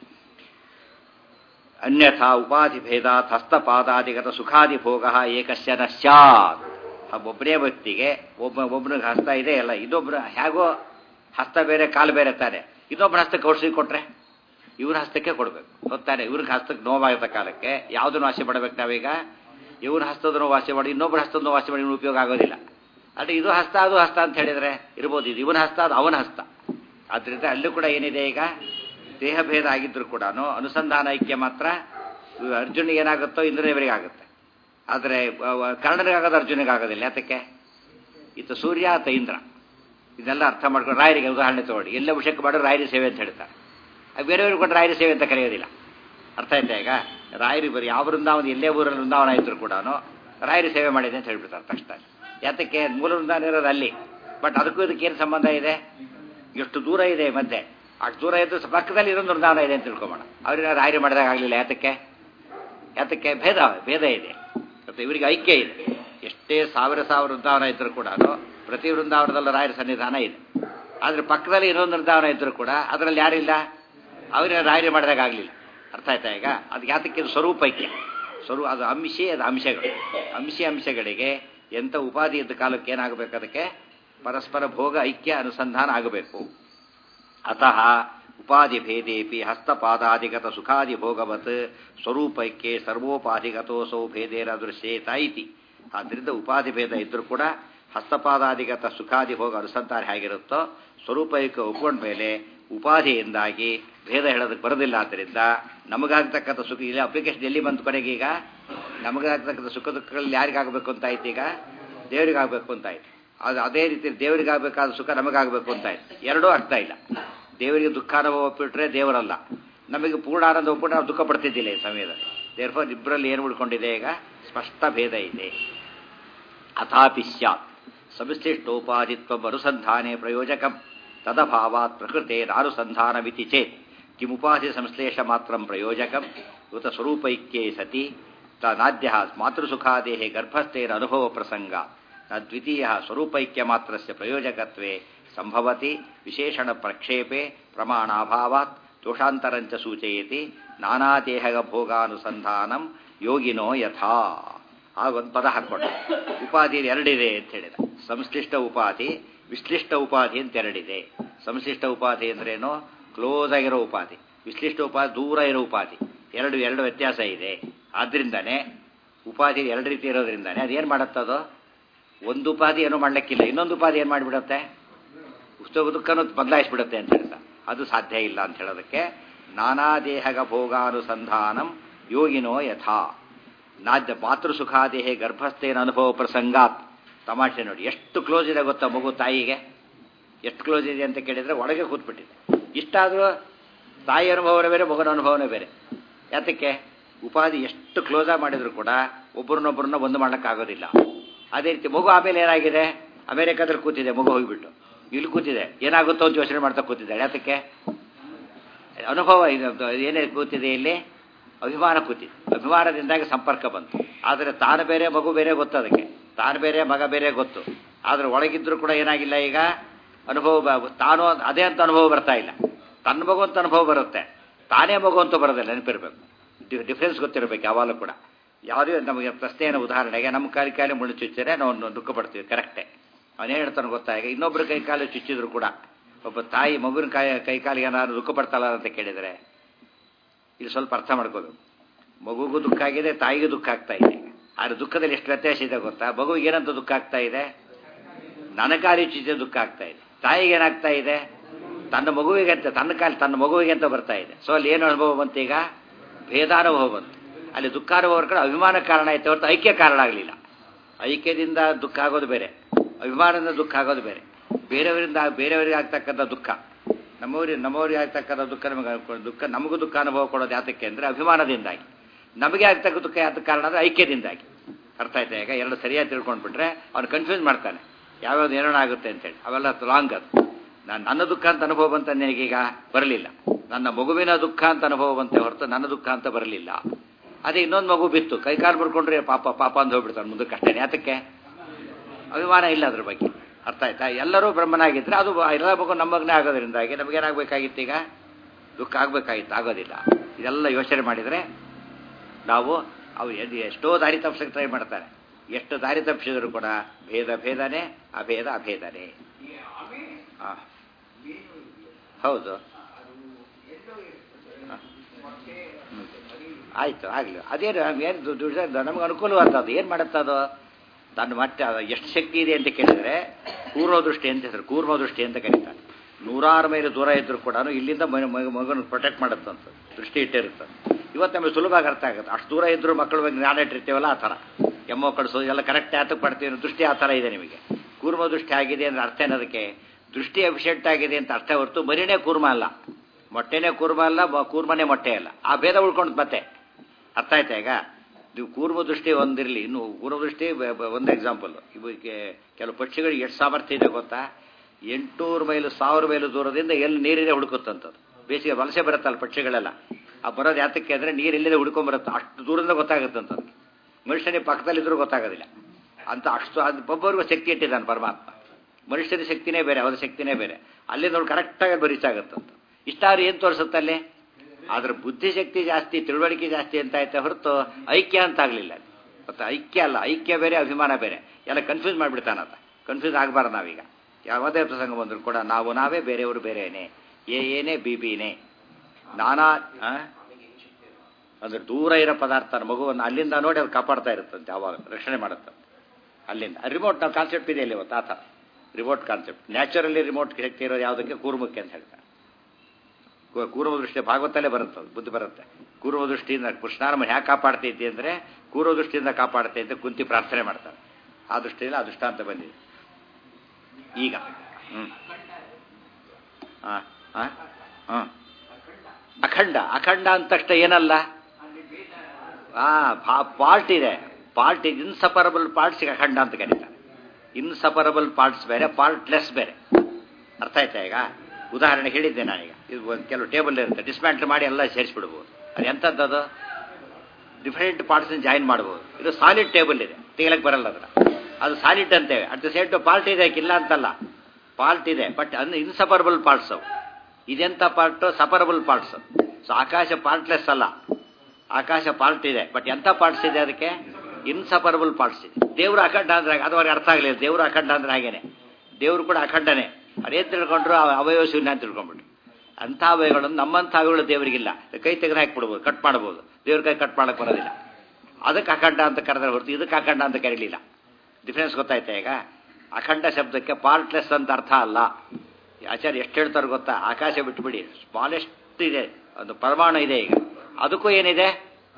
A: ಅನ್ಯಥಾ ಉಪಾಧಿ ಭೇದಾತ್ ಹಸ್ತಪಾದಾದಿಗತ ಸುಖಾದಿ ಭೋಗ ಏಕಸ್ಯ ನ ಸ್ಯಾತ್ ಒಬ್ಬನೇ ವ್ಯಕ್ತಿಗೆ ಒಬ್ಬ ಒಬ್ಬನಿಗೆ ಹಸ್ತ ಇದೆ ಅಲ್ಲ ಇದೊಬ್ರು ಹೇಗೋ ಹಸ್ತ ಬೇರೆ ಕಾಲು ಬೇರೆ ತಾನೆ ಇನ್ನೊಬ್ಬರ ಹಸ್ತಕ್ಕೆ ಔಷಧಿ ಕೊಟ್ರೆ ಇವ್ರ ಹಸ್ತಕ್ಕೆ ಕೊಡಬೇಕು ಗೊತ್ತಾನೆ ಇವ್ರಿಗೆ ಹಸ್ತಕ್ಕೆ ನೋವಾಗಿದ್ದ ಕಾಲಕ್ಕೆ ಯಾವುದನ್ನು ವಾಸಿ ಮಾಡಬೇಕು ನಾವೀಗ ಇವ್ರ ಹಸ್ತದನ್ನು ವಾಸಿ ಮಾಡಿ ಇನ್ನೊಬ್ಬರ ಹಸ್ತದನ್ನು ವಾಸಿ ಮಾಡಿ ಇವ್ನು ಉಪಯೋಗ ಆಗೋದಿಲ್ಲ ಆದರೆ ಇದು ಹಸ್ತ ಅದು ಹಸ್ತ ಅಂತ ಹೇಳಿದ್ರೆ ಇರ್ಬೋದು ಇದು ಇವನ ಹಸ್ತ ಅದು ಅವನ ಹಸ್ತ ಆದ್ದರಿಂದ ಅಲ್ಲೂ ಕೂಡ ಏನಿದೆ ಈಗ ದೇಹ ಭೇದ ಆಗಿದ್ರು ಕೂಡ ಅನುಸಂಧಾನ ಐಕ್ಯ ಮಾತ್ರ ಅರ್ಜುನಿಗೆ ಏನಾಗುತ್ತೋ ಇಂದ್ರದೇವರಿಗೆ ಆಗುತ್ತೆ ಆದರೆ ಕರ್ಣನಿಗಾಗೋದು ಅರ್ಜುನಿಗೆ ಆಗೋದಿಲ್ಲ ಯಾತಕ್ಕೆ ಇತ್ತು ಸೂರ್ಯ ಅಥವಾ ಇಂದ್ರ ಇದೆಲ್ಲ ಅರ್ಥ ಮಾಡ್ಕೊಂಡು ರಾಯರಿಗೆ ಉದಾಹರಣೆ ತಗೊಳ್ಳಿ ಎಲ್ಲ ವಿಷಯಕ್ಕೆ ಮಾಡೋ ರಾಯರಿ ಸೇವೆ ಅಂತ ಹೇಳ್ತಾರೆ ಬೇರೆಯವ್ರಿಗೆ ಕೊಟ್ಟು ರಾಯರಿ ಸೇವೆ ಅಂತ ಕರೆಯೋದಿಲ್ಲ ಅರ್ಥ ಆಯ್ತಾ ಈಗ ರಾಯರಿ ಬರೀ ಯಾವ ವೃಂದಾವನ ಎಲ್ಲೇ ಊರಲ್ಲಿ ವೃಂದಾವನ ಇದ್ರು ಕೂಡ ರಾಯರಿ ಸೇವೆ ಮಾಡಿದೆ ಅಂತ ಹೇಳ್ಬಿಡ್ತಾರೆ ತಕ್ಷಣ ಯಾತಕ್ಕೆ ಮೂಲ ವೃಂದಾವನ ಇರೋದು ಅಲ್ಲಿ ಬಟ್ ಅದಕ್ಕೂ ಇದಕ್ಕೆ ಏನು ಸಂಬಂಧ ಇದೆ ಎಷ್ಟು ದೂರ ಇದೆ ಮಧ್ಯೆ ಅಷ್ಟು ದೂರ ಇದ್ದು ಪಕ್ಕದಲ್ಲಿ ಇನ್ನೊಂದು ವೃಂದಾವನ ಇದೆ ಅಂತ ತಿಳ್ಕೊಬೋಣ ಅವ್ರಿಗೆ ರಾಯರಿ ಮಾಡಿದಾಗ ಆಗಲಿಲ್ಲ ಯಾತಕ್ಕೆ ಯಾತಕ್ಕೆ ಭೇದ ಭೇದ ಇದೆ ಮತ್ತು ಇವರಿಗೆ ಐಕ್ಯ ಇದೆ ಎಷ್ಟೇ ಸಾವಿರ ಸಾವಿರ ವೃಂದಾವನ ಇದ್ದರೂ ಕೂಡ ಪ್ರತಿ ವೃಂದಾವನದಲ್ಲೂ ರಾಯರ ಸನ್ನಿಧಾನ ಇದೆ ಆದರೆ ಪಕ್ಕದಲ್ಲಿ ಇನ್ನೊಂದು ವೃಂದಾವನ ಇದ್ದರೂ ಕೂಡ ಅದರಲ್ಲಿ ಯಾರಿಲ್ಲ ಅವರಿಗೆ ರಾಯರಿ ಮಾಡಿದಾಗ ಆಗಲಿಲ್ಲ ಅರ್ಥ ಆಯ್ತಾ ಈಗ ಅದು ಯಾತಕ್ಕೆ ಇದು ಸ್ವರೂಪ ಐಕ್ಯ ಸ್ವರೂ ಅದು ಅಂಶಿ ಅದು ಅಂಶಗಳು ಅಂಶಿ ಅಂಶಗಳಿಗೆ ಎಂಥ ಉಪಾಧಿ ಇದ್ದ ಕಾಲಕ್ಕೆ ಏನಾಗಬೇಕು ಅದಕ್ಕೆ ಪರಸ್ಪರ ಭೋಗ ಐಕ್ಯ ಅನುಸಂಧಾನ ಆಗಬೇಕು ಅತಃ ಉಪಾಧಿ ಭೇದೇಪಿ ಹಸ್ತಪಾದಾದಿಗತ ಸುಖಾದಿ ಭೋಗವತ್ ಸ್ವರೂಪೈಕ್ಯೆ ಸರ್ವೋಪಾಧಿಗತೋಸೌ ಭೇದೇನ ದೃಶ್ಯೇತ ಇತಿ ಆದ್ದರಿಂದ ಉಪಾಧಿ ಭೇದ ಇದ್ರೂ ಕೂಡ ಹಸ್ತಪಾದಾದಿಗತ ಸುಖಾದಿ ಹೋಗ ಅನುಸಂಧಾನ ಹೇಗಿರುತ್ತೋ ಸ್ವರೂಪಯುಕ್ತ ಒಪ್ಕೊಂಡ ಮೇಲೆ ಉಪಾಧಿಯಿಂದಾಗಿ ಭೇದ ಹೇಳೋದಕ್ಕೆ ಬರೋದಿಲ್ಲ ಆದ್ದರಿಂದ ನಮಗಾಗ್ತಕ್ಕಂಥ ಸುಖ ಇಲ್ಲಿ ಅಪ್ಲಿಕೇಶನ್ ಎಲ್ಲಿ ಬಂತು ಕೊನೆಗೆ ಈಗ ನಮಗಾಗ್ತಕ್ಕಂಥ ಸುಖ ದುಃಖಗಳಲ್ಲಿ ಯಾರಿಗಾಗಬೇಕು ಅಂತ ಆಯ್ತು ಈಗ ದೇವರಿಗಾಗಬೇಕು ಅಂತ ಆಯ್ತು ಅದು ಅದೇ ರೀತಿ ದೇವರಿಗಾಗಬೇಕಾದ ಸುಖ ನಮಗಾಗಬೇಕು ಅಂತ ಆಯ್ತು ಎರಡೂ ಆಗ್ತಾ ಇಲ್ಲ ದೇವರಿಗೆ ದುಃಖ ಅನುಭವ ಒಪ್ಪಿಟ್ರೆ ದೇವರಲ್ಲ ನಮಗೆ ಪೂರ್ಣ ಆನಂದ ಒಪ್ಪಿಟ್ಟು ನಾವು ದುಃಖ ಪಡ್ತಿದ್ದಿಲ್ಲ ಈ ಸಮಯದಲ್ಲಿ ದೇರ್ಫೋರ್ ಇಬ್ಬರಲ್ಲಿ ಏನು ಉಳ್ಕೊಂಡಿದೆ ಈಗ ಸ್ಪಷ್ಟ ಭೇದ ಇದೆ ಅಥಾಪಿ ಸ್ಯಾತ್ ಸಂಶ್ಲಿಷ್ಟೋಪಾಧಿತ್ವ ಅನುಸಂಧಾನೆ ಪ್ರಯೋಜಕಂ ತದಭಾವಾತ್ ಪ್ರಕೃತೇರಾನುಸಂಧಾನಮಿತಿ ಚೇತ್ ಕಿಮುಪಾಧಿ ಸಂಶ್ಲೇಷ ಮಾತ್ರ ಪ್ರಯೋಜಕಂ ಉತ ಸ್ವರೂಪೈಕ್ಯೇ ಸತಿ ತನಾದ್ಯ ಮಾತೃಸುಖಾದೇಹೆ ಗರ್ಭಸ್ಥೇರ ಅನುಭವ ಪ್ರಸಂಗ ದ್ವಿತೀಯ ಸ್ವರೂಪೈಕ್ಯ ಮಾತ್ರಸ್ಯ ಪ್ರಯೋಜಕತ್ವೇ ಸಂಭವತಿ ವಿಶೇಷಣ ಪ್ರಕ್ಷೇಪೆ ಪ್ರಮಾಣಾಭಾವಾತ್ ದೋಷಾಂತರಂಚ ಸೂಚಯತಿ ನಾನಾದೇಹಗ ಭೋಗಾನುಸಂಧಾನಂ ಯೋಗಿನೋ ಯಥಾ ಆಗೊಂದು ಪದ ಹಾಕ್ಕೊಂಡ ಉಪಾಧಿ ಎರಡಿದೆ ಅಂತ ಹೇಳಿದ ಸಂಶ್ಲಿಷ್ಟ ಉಪಾಧಿ ವಿಶ್ಲಿಷ್ಟ ಉಪಾಧಿ ಅಂತ ಎರಡಿದೆ ಸಂಶ್ಲಿಷ್ಟ ಉಪಾಧಿ ಅಂದ್ರೇನು ಕ್ಲೋಸ್ ಆಗಿರೋ ಉಪಾಧಿ ವಿಶ್ಲಿಷ್ಟ ಉಪಾಧಿ ದೂರ ಇರೋ ಉಪಾಧಿ ಎರಡು ಎರಡು ವ್ಯತ್ಯಾಸ ಇದೆ ಆದ್ರಿಂದಾನೆ ಉಪಾಧಿ ಎರಡು ರೀತಿ ಇರೋದ್ರಿಂದಾನೆ ಅದೇನು ಮಾಡುತ್ತದೋ ಒಂದು ಉಪಾಧಿ ಏನೂ ಮಾಡ್ಲಿಕ್ಕಿಲ್ಲ ಇನ್ನೊಂದು ಉಪಾಧಿ ಏನು ಮಾಡಿಬಿಡುತ್ತೆ ದುಃಖನೂ ಬದಲಾಯಿಸ್ಬಿಡುತ್ತೆ ಅಂತ ಹೇಳ್ತಾ ಅದು ಸಾಧ್ಯ ಇಲ್ಲ ಅಂತ ಹೇಳೋದಕ್ಕೆ ನಾನಾ ದೇಹಗ ಭೋಗಾನುಸಂಧಾನಂ ಯೋಗಿನೋ ಯಥಾ ನಾದ್ಯ ಮಾತೃಸುಖಾದೇಹೆ ಗರ್ಭಸ್ಥೇನ ಅನುಭವ ಪ್ರಸಂಗಾತ್ ತಮಾಷೆ ನೋಡಿ ಎಷ್ಟು ಕ್ಲೋಸ್ ಇದೆ ಗೊತ್ತಾ ಮಗು ತಾಯಿಗೆ ಎಷ್ಟು ಕ್ಲೋಸ್ ಇದೆ ಅಂತ ಕೇಳಿದರೆ ಒಳಗೆ ಕೂತ್ಬಿಟ್ಟಿದೆ ಇಷ್ಟಾದರೂ ತಾಯಿ ಅನುಭವನೇ ಬೇರೆ ಮಗನ ಅನುಭವನೇ ಬೇರೆ ಯಾತಕ್ಕೆ ಉಪಾಧಿ ಎಷ್ಟು ಕ್ಲೋಸಾಗಿ ಮಾಡಿದ್ರು ಕೂಡ ಒಬ್ಬರನ್ನೊಬ್ಬರನ್ನ ಒಂದು ಮಾಡೋಕ್ಕಾಗೋದಿಲ್ಲ ಅದೇ ರೀತಿ ಮಗು ಆಮೇಲೆ ಏನಾಗಿದೆ ಅಮೇರಿಕಾದಲ್ಲಿ ಕೂತಿದೆ ಮಗು ಹೋಗಿಬಿಟ್ಟು ಇಲ್ಲಿ ಕೂತಿದೆ ಏನಾಗುತ್ತೋ ಅಂತ ಯೋಚನೆ ಮಾಡ್ತಾ ಕೂತಿದ್ದಾಳೆ ಯಾತಕ್ಕೆ ಅನುಭವ ಇದು ಏನೇ ಕೂತಿದೆ ಇಲ್ಲಿ ಅಭಿಮಾನ ಕೂತಿದೆ ಅಭಿಮಾನದಿಂದಾಗಿ ಸಂಪರ್ಕ ಬಂತು ಆದರೆ ತಾನು ಬೇರೆ ಮಗು ಬೇರೆ ಗೊತ್ತು ಅದಕ್ಕೆ ತಾನು ಬೇರೆ ಮಗ ಬೇರೆ ಗೊತ್ತು ಆದರೆ ಒಳಗಿದ್ರೂ ಕೂಡ ಏನಾಗಿಲ್ಲ ಈಗ ಅನುಭವ ತಾನು ಅದೇ ಅಂತ ಅನುಭವ ಬರ್ತಾ ಇಲ್ಲ ತನ್ನ ಮಗು ಅಂತ ಅನುಭವ ಬರುತ್ತೆ ತಾನೇ ಮಗು ಅಂತ ಬರೋದಿಲ್ಲ ನೆನಪಿರ್ಬೇಕು ಡಿಫ್ರೆನ್ಸ್ ಗೊತ್ತಿರಬೇಕು ಯಾವಾಗಲೂ ಕೂಡ ಯಾವುದೇ ನಮಗೆ ಪ್ರಶ್ನೆಯನ್ನು ಉದಾಹರಣೆಗೆ ನಮ್ಮ ಕಾಲಿ ಕಾಲಿ ಮುಳ್ಳು ಚುಚ್ಚಿದ್ರೆ ನಾವು ದುಃಖ ಪಡ್ತೀವಿ ಕರೆಕ್ಟೇ ಅವನೇನು ಹೇಳ್ತಾನೆ ಗೊತ್ತಾ ಈಗ ಇನ್ನೊಬ್ಬರು ಕೈ ಕಾಲು ಚುಚ್ಚಿದ್ರು ಕೂಡ ಒಬ್ಬ ತಾಯಿ ಮಗುವಿನ ಕೈ ಕೈ ಕಾಲಿಗೆ ಏನಾದ್ರು ದುಃಖ ಪಡ್ತಾಳ ಅಂತ ಕೇಳಿದರೆ ಇಲ್ಲಿ ಸ್ವಲ್ಪ ಅರ್ಥ ಮಾಡ್ಕೋದು ಮಗುಗೂ ದುಃಖ ಆಗಿದೆ ತಾಯಿಗೂ ದುಃಖ ಆಗ್ತಾ ಇದೆ ಆದರೆ ದುಃಖದಲ್ಲಿ ಎಷ್ಟು ವ್ಯತ್ಯಾಸ ಇದೆ ಗೊತ್ತಾ ಮಗುವಿಗೆ ಏನಂತ ದುಃಖ ಆಗ್ತಾ ಇದೆ ನನ್ನ ಕಾಲಿ ಚುಚ್ಚಿದ ದುಃಖ ಆಗ್ತಾ ಇದೆ ತಾಯಿಗೆ ಏನಾಗ್ತಾ ಇದೆ ತನ್ನ ಮಗುವಿಗೆ ಅಂತ ತನ್ನ ಕಾಲಿ ತನ್ನ ಮಗುವಿಗೆ ಅಂತ ಬರ್ತಾ ಇದೆ ಸೊ ಅಲ್ಲಿ ಏನು ಅನುಭವ ಬಂತು ಈಗ ಭೇದಾನುಭವ ಬಂತು ಅಲ್ಲಿ ದುಃಖಾನುಭವ ಕಡೆ ಅಭಿಮಾನ ಕಾರಣ ಆಯ್ತು ಹೊರತು ಐಕ್ಯ ಕಾರಣ ಆಗಲಿಲ್ಲ ಐಕ್ಯದಿಂದ ದುಃಖ ಆಗೋದು ಬೇರೆ ಅಭಿಮಾನದಿಂದ ದುಃಖ ಆಗೋದು ಬೇರೆ ಬೇರೆಯವರಿಂದ ಬೇರೆಯವರಿಗೆ ಆಗ್ತಕ್ಕಂಥ ದುಃಖ ನಮ್ಮವರಿಗೆ ನಮ್ಮವರಿಗೆ ಆಗ್ತಕ್ಕಂಥ ದುಃಖ ನಮಗೆ ದುಃಖ ನಮಗೂ ದುಃಖ ಅನುಭವ ಕೊಡೋದು ಯಾತಕ್ಕೆ ಅಂದರೆ ಅಭಿಮಾನದಿಂದಾಗಿ ನಮಗೆ ಆಗ್ತಕ್ಕ ದುಃಖ ಯಾತಕ್ಕೆ ಕಾರಣ ಅಂದರೆ ಐಕ್ಯದಿಂದಾಗಿ ಅರ್ಥ ಆಯ್ತಾ ಈಗ ಎರಡು ಸರಿಯಾಗಿ ತಿಳ್ಕೊಂಡ್ಬಿಟ್ರೆ ಅವ್ನು ಕನ್ಫ್ಯೂಸ್ ಮಾಡ್ತಾನೆ ಯಾವ್ಯಾವ್ದು ಏನೇನೋ ಆಗುತ್ತೆ ಅಂತೇಳಿ ಅವೆಲ್ಲ ಲಾಂಗ್ ಅದು ನಾನು ನನ್ನ ದುಃಖ ಅಂತ ಅನುಭವ ಬಂತ ನನಗೀಗ ಬರಲಿಲ್ಲ ನನ್ನ ಮಗುವಿನ ದುಃಖ ಅಂತ ಅನುಭವ ಬಂತೆ ಹೊರತು ನನ್ನ ದುಃಖ ಅಂತ ಬರಲಿಲ್ಲ ಅದೇ ಇನ್ನೊಂದು ಮಗು ಬಿತ್ತು ಕೈಕಾಲು ಬರ್ಕೊಂಡ್ರೆ ಪಾಪ ಪಾಪ ಅಂತ ಹೋಗ್ಬಿಡ್ತಾನೆ ಮುಂದಕ್ಕೆ ಅಷ್ಟೇ ಯಾತಕ್ಕೆ ಅಭಿಮಾನ ಇಲ್ಲ ಅದ್ರ ಬಗ್ಗೆ ಅರ್ಥ ಆಯ್ತಾ ಎಲ್ಲರೂ ಬ್ರಹ್ಮನಾಗಿದ್ದರೆ ಅದು ಎಲ್ಲ ಮಗು ನಮ್ಮಗನೇ ಆಗೋದ್ರಿಂದಾಗಿ ನಮಗೇನಾಗಬೇಕಾಗಿತ್ತು ಈಗ ದುಃಖ ಆಗಬೇಕಾಗಿತ್ತು ಆಗೋದಿಲ್ಲ ಇದೆಲ್ಲ ಯೋಚನೆ ಮಾಡಿದರೆ ನಾವು ಅವು ಎಷ್ಟೋ ದಾರಿ ತಪ್ಪಿಸಕ್ಕೆ ಟ್ರೈ ಮಾಡ್ತಾರೆ ಎಷ್ಟು ದಾರಿ ತಪ್ಪಿಸಿದ್ರು ಕೂಡ ಭೇದ ಭೇದನೇ ಅಭೇದ ಅಭೇದನೇ ಹಾಂ ಹೌದು ಆಯಿತು ಆಗಲಿ ಅದೇನು ಏನು ದುಡ್ಡು ನಮಗೆ ಅನುಕೂಲವಾದದ್ದು ಏನು ಮಾಡುತ್ತದು ತನ್ನ ಮಟ್ಟ ಎಷ್ಟು ಶಕ್ತಿ ಇದೆ ಅಂತ ಕೇಳಿದರೆ ಕೂರ್ಮ ದೃಷ್ಟಿ ಅಂತ ಹೆಸರು ಕೂರ್ಮ ದೃಷ್ಟಿ ಅಂತ ಕರೀತಾರೆ ನೂರಾರು ಮೈಲು ದೂರ ಇದ್ದರೂ ಕೂಡ ಇಲ್ಲಿಂದ ಮಗನ ಪ್ರೊಟೆಕ್ಟ್ ಮಾಡುತ್ತಂತ ದೃಷ್ಟಿ ಇಟ್ಟಿರುತ್ತೆ ಇವತ್ತು ನಮಗೆ ಸುಲಭವಾಗಿ ಅರ್ಥ ಆಗುತ್ತೆ ಅಷ್ಟು ದೂರ ಇದ್ದರೂ ಮಕ್ಕಳ ಬಗ್ಗೆ ಜ್ಞಾನ ಇಟ್ಟಿರ್ತೀವಲ್ಲ ಆ ಥರ ಎಮ್ಮೋ ಕಡಿಸೋದು ಎಲ್ಲ ಕರೆಕ್ಟ್ ಆತಕ್ಕೆ ಪಡ್ತೀವಿ ದೃಷ್ಟಿ ಆ ಥರ ಇದೆ ನಿಮಗೆ ಕೂರ್ಮ ದೃಷ್ಟಿ ಆಗಿದೆ ಅಂದರೆ ಅರ್ಥ ಏನದಕ್ಕೆ ದೃಷ್ಟಿ ಎಫಿಷಿಯೆಂಟ್ ಆಗಿದೆ ಅಂತ ಅರ್ಥ ಹೊರತು ಮರಿನೇ ಕೂರ್ಮ ಅಲ್ಲ ಮೊಟ್ಟೆನೇ ಕೂರ್ಮ ಅಲ್ಲ ಕೂರ್ಮನೇ ಮೊಟ್ಟೆ ಅಲ್ಲ ಆ ಭೇದ ಉಳ್ಕೊಂಡು ಮತ್ತೆ ಅರ್ಥ ಆಯ್ತಾ ಈಗ ನೀವು ಕೂರ್ಮ ದೃಷ್ಟಿ ಒಂದಿರಲಿ ಇನ್ನು ಕೂರ್ಮ ದೃಷ್ಟಿ ಒಂದು ಎಕ್ಸಾಂಪಲ್ ಇವು ಕೆಲವು ಪಕ್ಷಿಗಳಿಗೆ ಎಷ್ಟು ಸಾಮರ್ಥ್ಯ ಇದೆ ಗೊತ್ತಾ ಎಂಟುನೂರು ಮೈಲು ಸಾವಿರ ಮೈಲು ದೂರದಿಂದ ಎಲ್ಲಿ ನೀರಿದೆ ಹುಡುಕುತ್ತಂಥದ್ದು ಬೇಸಿಗೆ ವಲಸೆ ಬರುತ್ತಲ್ಲ ಪಕ್ಷಿಗಳೆಲ್ಲ ಆ ಬರೋದು ಯಾತಕ್ಕೆ ಅಂದರೆ ನೀರು ಎಲ್ಲಿದೆ ಹುಡ್ಕೊಂಬರುತ್ತೆ ಅಷ್ಟು ದೂರದಿಂದ ಗೊತ್ತಾಗುತ್ತಂಥದ್ದು ಮನುಷ್ಯನಿಗೆ ಪಕ್ಕದಲ್ಲಿದ್ದರೂ ಗೊತ್ತಾಗೋದಿಲ್ಲ ಅಂತ ಅಷ್ಟು ಅದು ಒಬ್ಬರಿಗೂ ಶಕ್ತಿ ಇಟ್ಟಿದ್ದಾನೆ ಪರಮಾತ್ಮ ಮನುಷ್ಯನ ಶಕ್ತಿನೇ ಬೇರೆ ಅವರ ಶಕ್ತಿನೇ ಬೇರೆ ಅಲ್ಲಿ ನೋಡಿ ಕರೆಕ್ಟಾಗಿ ಬರೀಚಾಗುತ್ತಂತ ಇಷ್ಟಾದ್ರೂ ಏನು ತೋರಿಸುತ್ತೆ ಅಲ್ಲಿ ಆದ್ರೆ ಬುದ್ಧಿಶಕ್ತಿ ಜಾಸ್ತಿ ತಿಳುವಳಿಕೆ ಜಾಸ್ತಿ ಅಂತ ಆಯ್ತಾ ಹೊರತು ಐಕ್ಯ ಅಂತ ಆಗಲಿಲ್ಲ ಮತ್ತು ಐಕ್ಯ ಅಲ್ಲ ಐಕ್ಯ ಬೇರೆ ಅಭಿಮಾನ ಬೇರೆ ಎಲ್ಲ ಕನ್ಫ್ಯೂಸ್ ಮಾಡಿಬಿಡ್ತಾನಂತ ಕನ್ಫ್ಯೂಸ್ ಆಗಬಾರ್ದು ನಾವೀಗ ಯಾವುದೇ ಪ್ರಸಂಗ ಬಂದರೂ ಕೂಡ ನಾವು ನಾವೇ ಬೇರೆಯವರು ಬೇರೆಯೇ ಎ ಏನೇ ಬಿ ಬಿನೇ ನಾನಾ ಅಂದ್ರೆ ದೂರ ಇರೋ ಪದಾರ್ಥ ಮಗುವನ್ನು ಅಲ್ಲಿಂದ ನೋಡಿ ಅದು ಕಾಪಾಡ್ತಾ ಇರುತ್ತಂತೆ ಅವಾಗ ರಕ್ಷಣೆ ಮಾಡುತ್ತಂತೆ ಅಲ್ಲಿಂದ ರಿಮೋಟ್ ನಾವು ಕಾನ್ಸೆಪ್ಟ್ ಇದೆ ಇಲ್ಲಿ ಇವತ್ತು ಆ ಥರ ರಿಮೋಟ್ ಕಾನ್ಸೆಪ್ಟ್ ನ್ಯಾಚುರಲಿ ರಿಮೋಟ್ ಶಕ್ತಿ ಇರೋದು ಯಾವುದಕ್ಕೆ ಕೂರ್ಮಕ್ಕೆ ಅಂತ ಹೇಳ್ತಾರೆ ಕೂ- ಕೂರ್ಮ ದೃಷ್ಟಿ ಭಾಗವತಲ್ಲೇ ಬರುತ್ತೆ ಅದು ಬುದ್ಧಿ ಬರುತ್ತೆ ಕೂರ್ಮ ದೃಷ್ಟಿಯಿಂದ ಕೃಷ್ಣಾರಮ ಹ್ಯಾಕೆ ಕಾಪಾಡ್ತೈತಿ ಅಂದರೆ ಕೂರ್ವ ದೃಷ್ಟಿಯಿಂದ ಕಾಪಾಡ್ತೈತೆ ಅಂತ ಕುಂತಿ ಪ್ರಾರ್ಥನೆ ಮಾಡ್ತಾರೆ ಆ ದೃಷ್ಟಿಯಲ್ಲಿ ಆ ದೃಷ್ಟಾಂತ ಬಂದಿದೆ ಈಗ ಹ್ಞೂ ಹಾಂ ಹಾಂ ಹಾಂ ಅಖಂಡ ಅಖಂಡ ಅಂದ ತಕ್ಷಣ ಏನಲ್ಲ ಆ ಪಾರ್ಟ್ ಇದೆ ಪಾರ್ಟ್ ಇದೆ ಇನ್ಸಪರಬಲ್ ಪಾರ್ಟ್ಸ್ಗೆ ಅಖಂಡ ಅಂತ ಕರೀತಾರೆ ಇನ್ಸಪರಬಲ್ ಪಾರ್ಟ್ಸ್ ಬೇರೆ ಪಾರ್ಟ್ಲೆಸ್ ಬೇರೆ ಅರ್ಥ ಆಯ್ತಾ ಈಗ ಉದಾಹರಣೆ ಹೇಳಿದ್ದೆ ನಾನೀಗ ಇದು ಒಂದು ಕೆಲವು ಟೇಬಲ್ ಇರುತ್ತೆ ಡಿಸ್ಮ್ಯಾಂಟ್ಲ್ ಮಾಡಿ ಎಲ್ಲ ಸೇರಿಸ್ಬಿಡ್ಬೋದು ಅದು ಎಂಥದ್ದು ಡಿಫರೆಂಟ್ ಪಾರ್ಟ್ಸ್ ಜಾಯಿನ್ ಮಾಡ್ಬೋದು ಇದು ಸಾಲಿಡ್ ಟೇಬಲ್ ಇದೆ ತೆಗಿಲಕ್ಕೆ ಬರಲ್ಲ ಅದನ್ನ ಅದು ಸಾಲಿಡ್ ಅಂತೇವೆ ಅಟ್ ದ ಸೇಮ್ ಪಾರ್ಟ್ ಇದೆ ಇಲ್ಲ ಅಂತಲ್ಲ ಪಾರ್ಟ್ ಇದೆ ಬಟ್ ಅಂದ್ರೆ ಇನ್ಸಪರಬಲ್ ಪಾರ್ಟ್ಸ್ ಅವು ಇದೆಂಥ ಪಾರ್ಟ್ ಸಪರಬಲ್ ಪಾರ್ಟ್ಸ್ ಸೊ ಆಕಾಶ ಪಾರ್ಟ್ಲೆಸ್ ಅಲ್ಲ ಆಕಾಶ ಪಾರ್ಟ್ ಇದೆ ಬಟ್ ಎಂಥ ಪಾರ್ಟ್ಸ್ ಇದೆ ಅದಕ್ಕೆ ಇನ್ಸಪರಬಲ್ ಪಾರ್ಟ್ಸ್ ಇದೆ ದೇವರು ಅಖಂಡ ಅಂದ್ರೆ ಹಾಗೆ. ಅದು ಅವ್ರಿಗೆ ಅರ್ಥ ಆಗಲಿಲ್ಲ ದೇವರು ಅಖಂಡ ಅಂದ್ರೆ ಹಾಗೇನೆ ದೇವರು ಕೂಡ ಅಖಂಡನೇ ಅದೇನು ತಿಳ್ಕೊಂಡ್ರು ಅವ- ಅವಯವ ಶೂನ್ಯ ಅಂತ ತಿಳ್ಕೊಂಡ್ಬಿಟ್ರು ಅಂಥ ಅವಯಗಳನ್ನು ನಮ್ಮಂಥ ಅವಯಗಳು ದೇವರಿಗಿಲ್ಲ ಕೈ ತೆಗೆದು ಹಾಕಿಬಿಡ್ಬೋದು ಕಟ್ ಮಾಡ್ಬೋದು ದೇವ್ರ ಕೈ ಕಟ್ ಮಾಡಕ್ಕೆ ಬರೋದಿಲ್ಲ ಅದಕ್ಕೆ ಅಖಂಡ ಅಂತ ಕರೆದ್ರೆ ಹೊರತು ಇದಕ್ಕೆ ಅಖಂಡ ಅಂತ ಕರೀಲಿಲ್ಲ ಡಿಫ್ರೆನ್ಸ್ ಗೊತ್ತಾಯ್ತಾ ಈಗ ಅಖಂಡ ಶಬ್ದಕ್ಕೆ ಪಾರ್ಟ್ಲೆಸ್ ಅಂತ ಅರ್ಥ ಅಲ್ಲ ಈ ಆಚಾರ್ಯ ಎಷ್ಟು ಹೇಳ್ತಾರೆ ಗೊತ್ತಾ ಆಕಾಶ ಬಿಟ್ಬಿಡಿ ಸ್ಮಾಲೆಸ್ಟ್ ಇದೆ ಒಂದು ಪರಮಾಣು ಇದೆ ಈಗ ಅದಕ್ಕೂ ಏನಿದೆ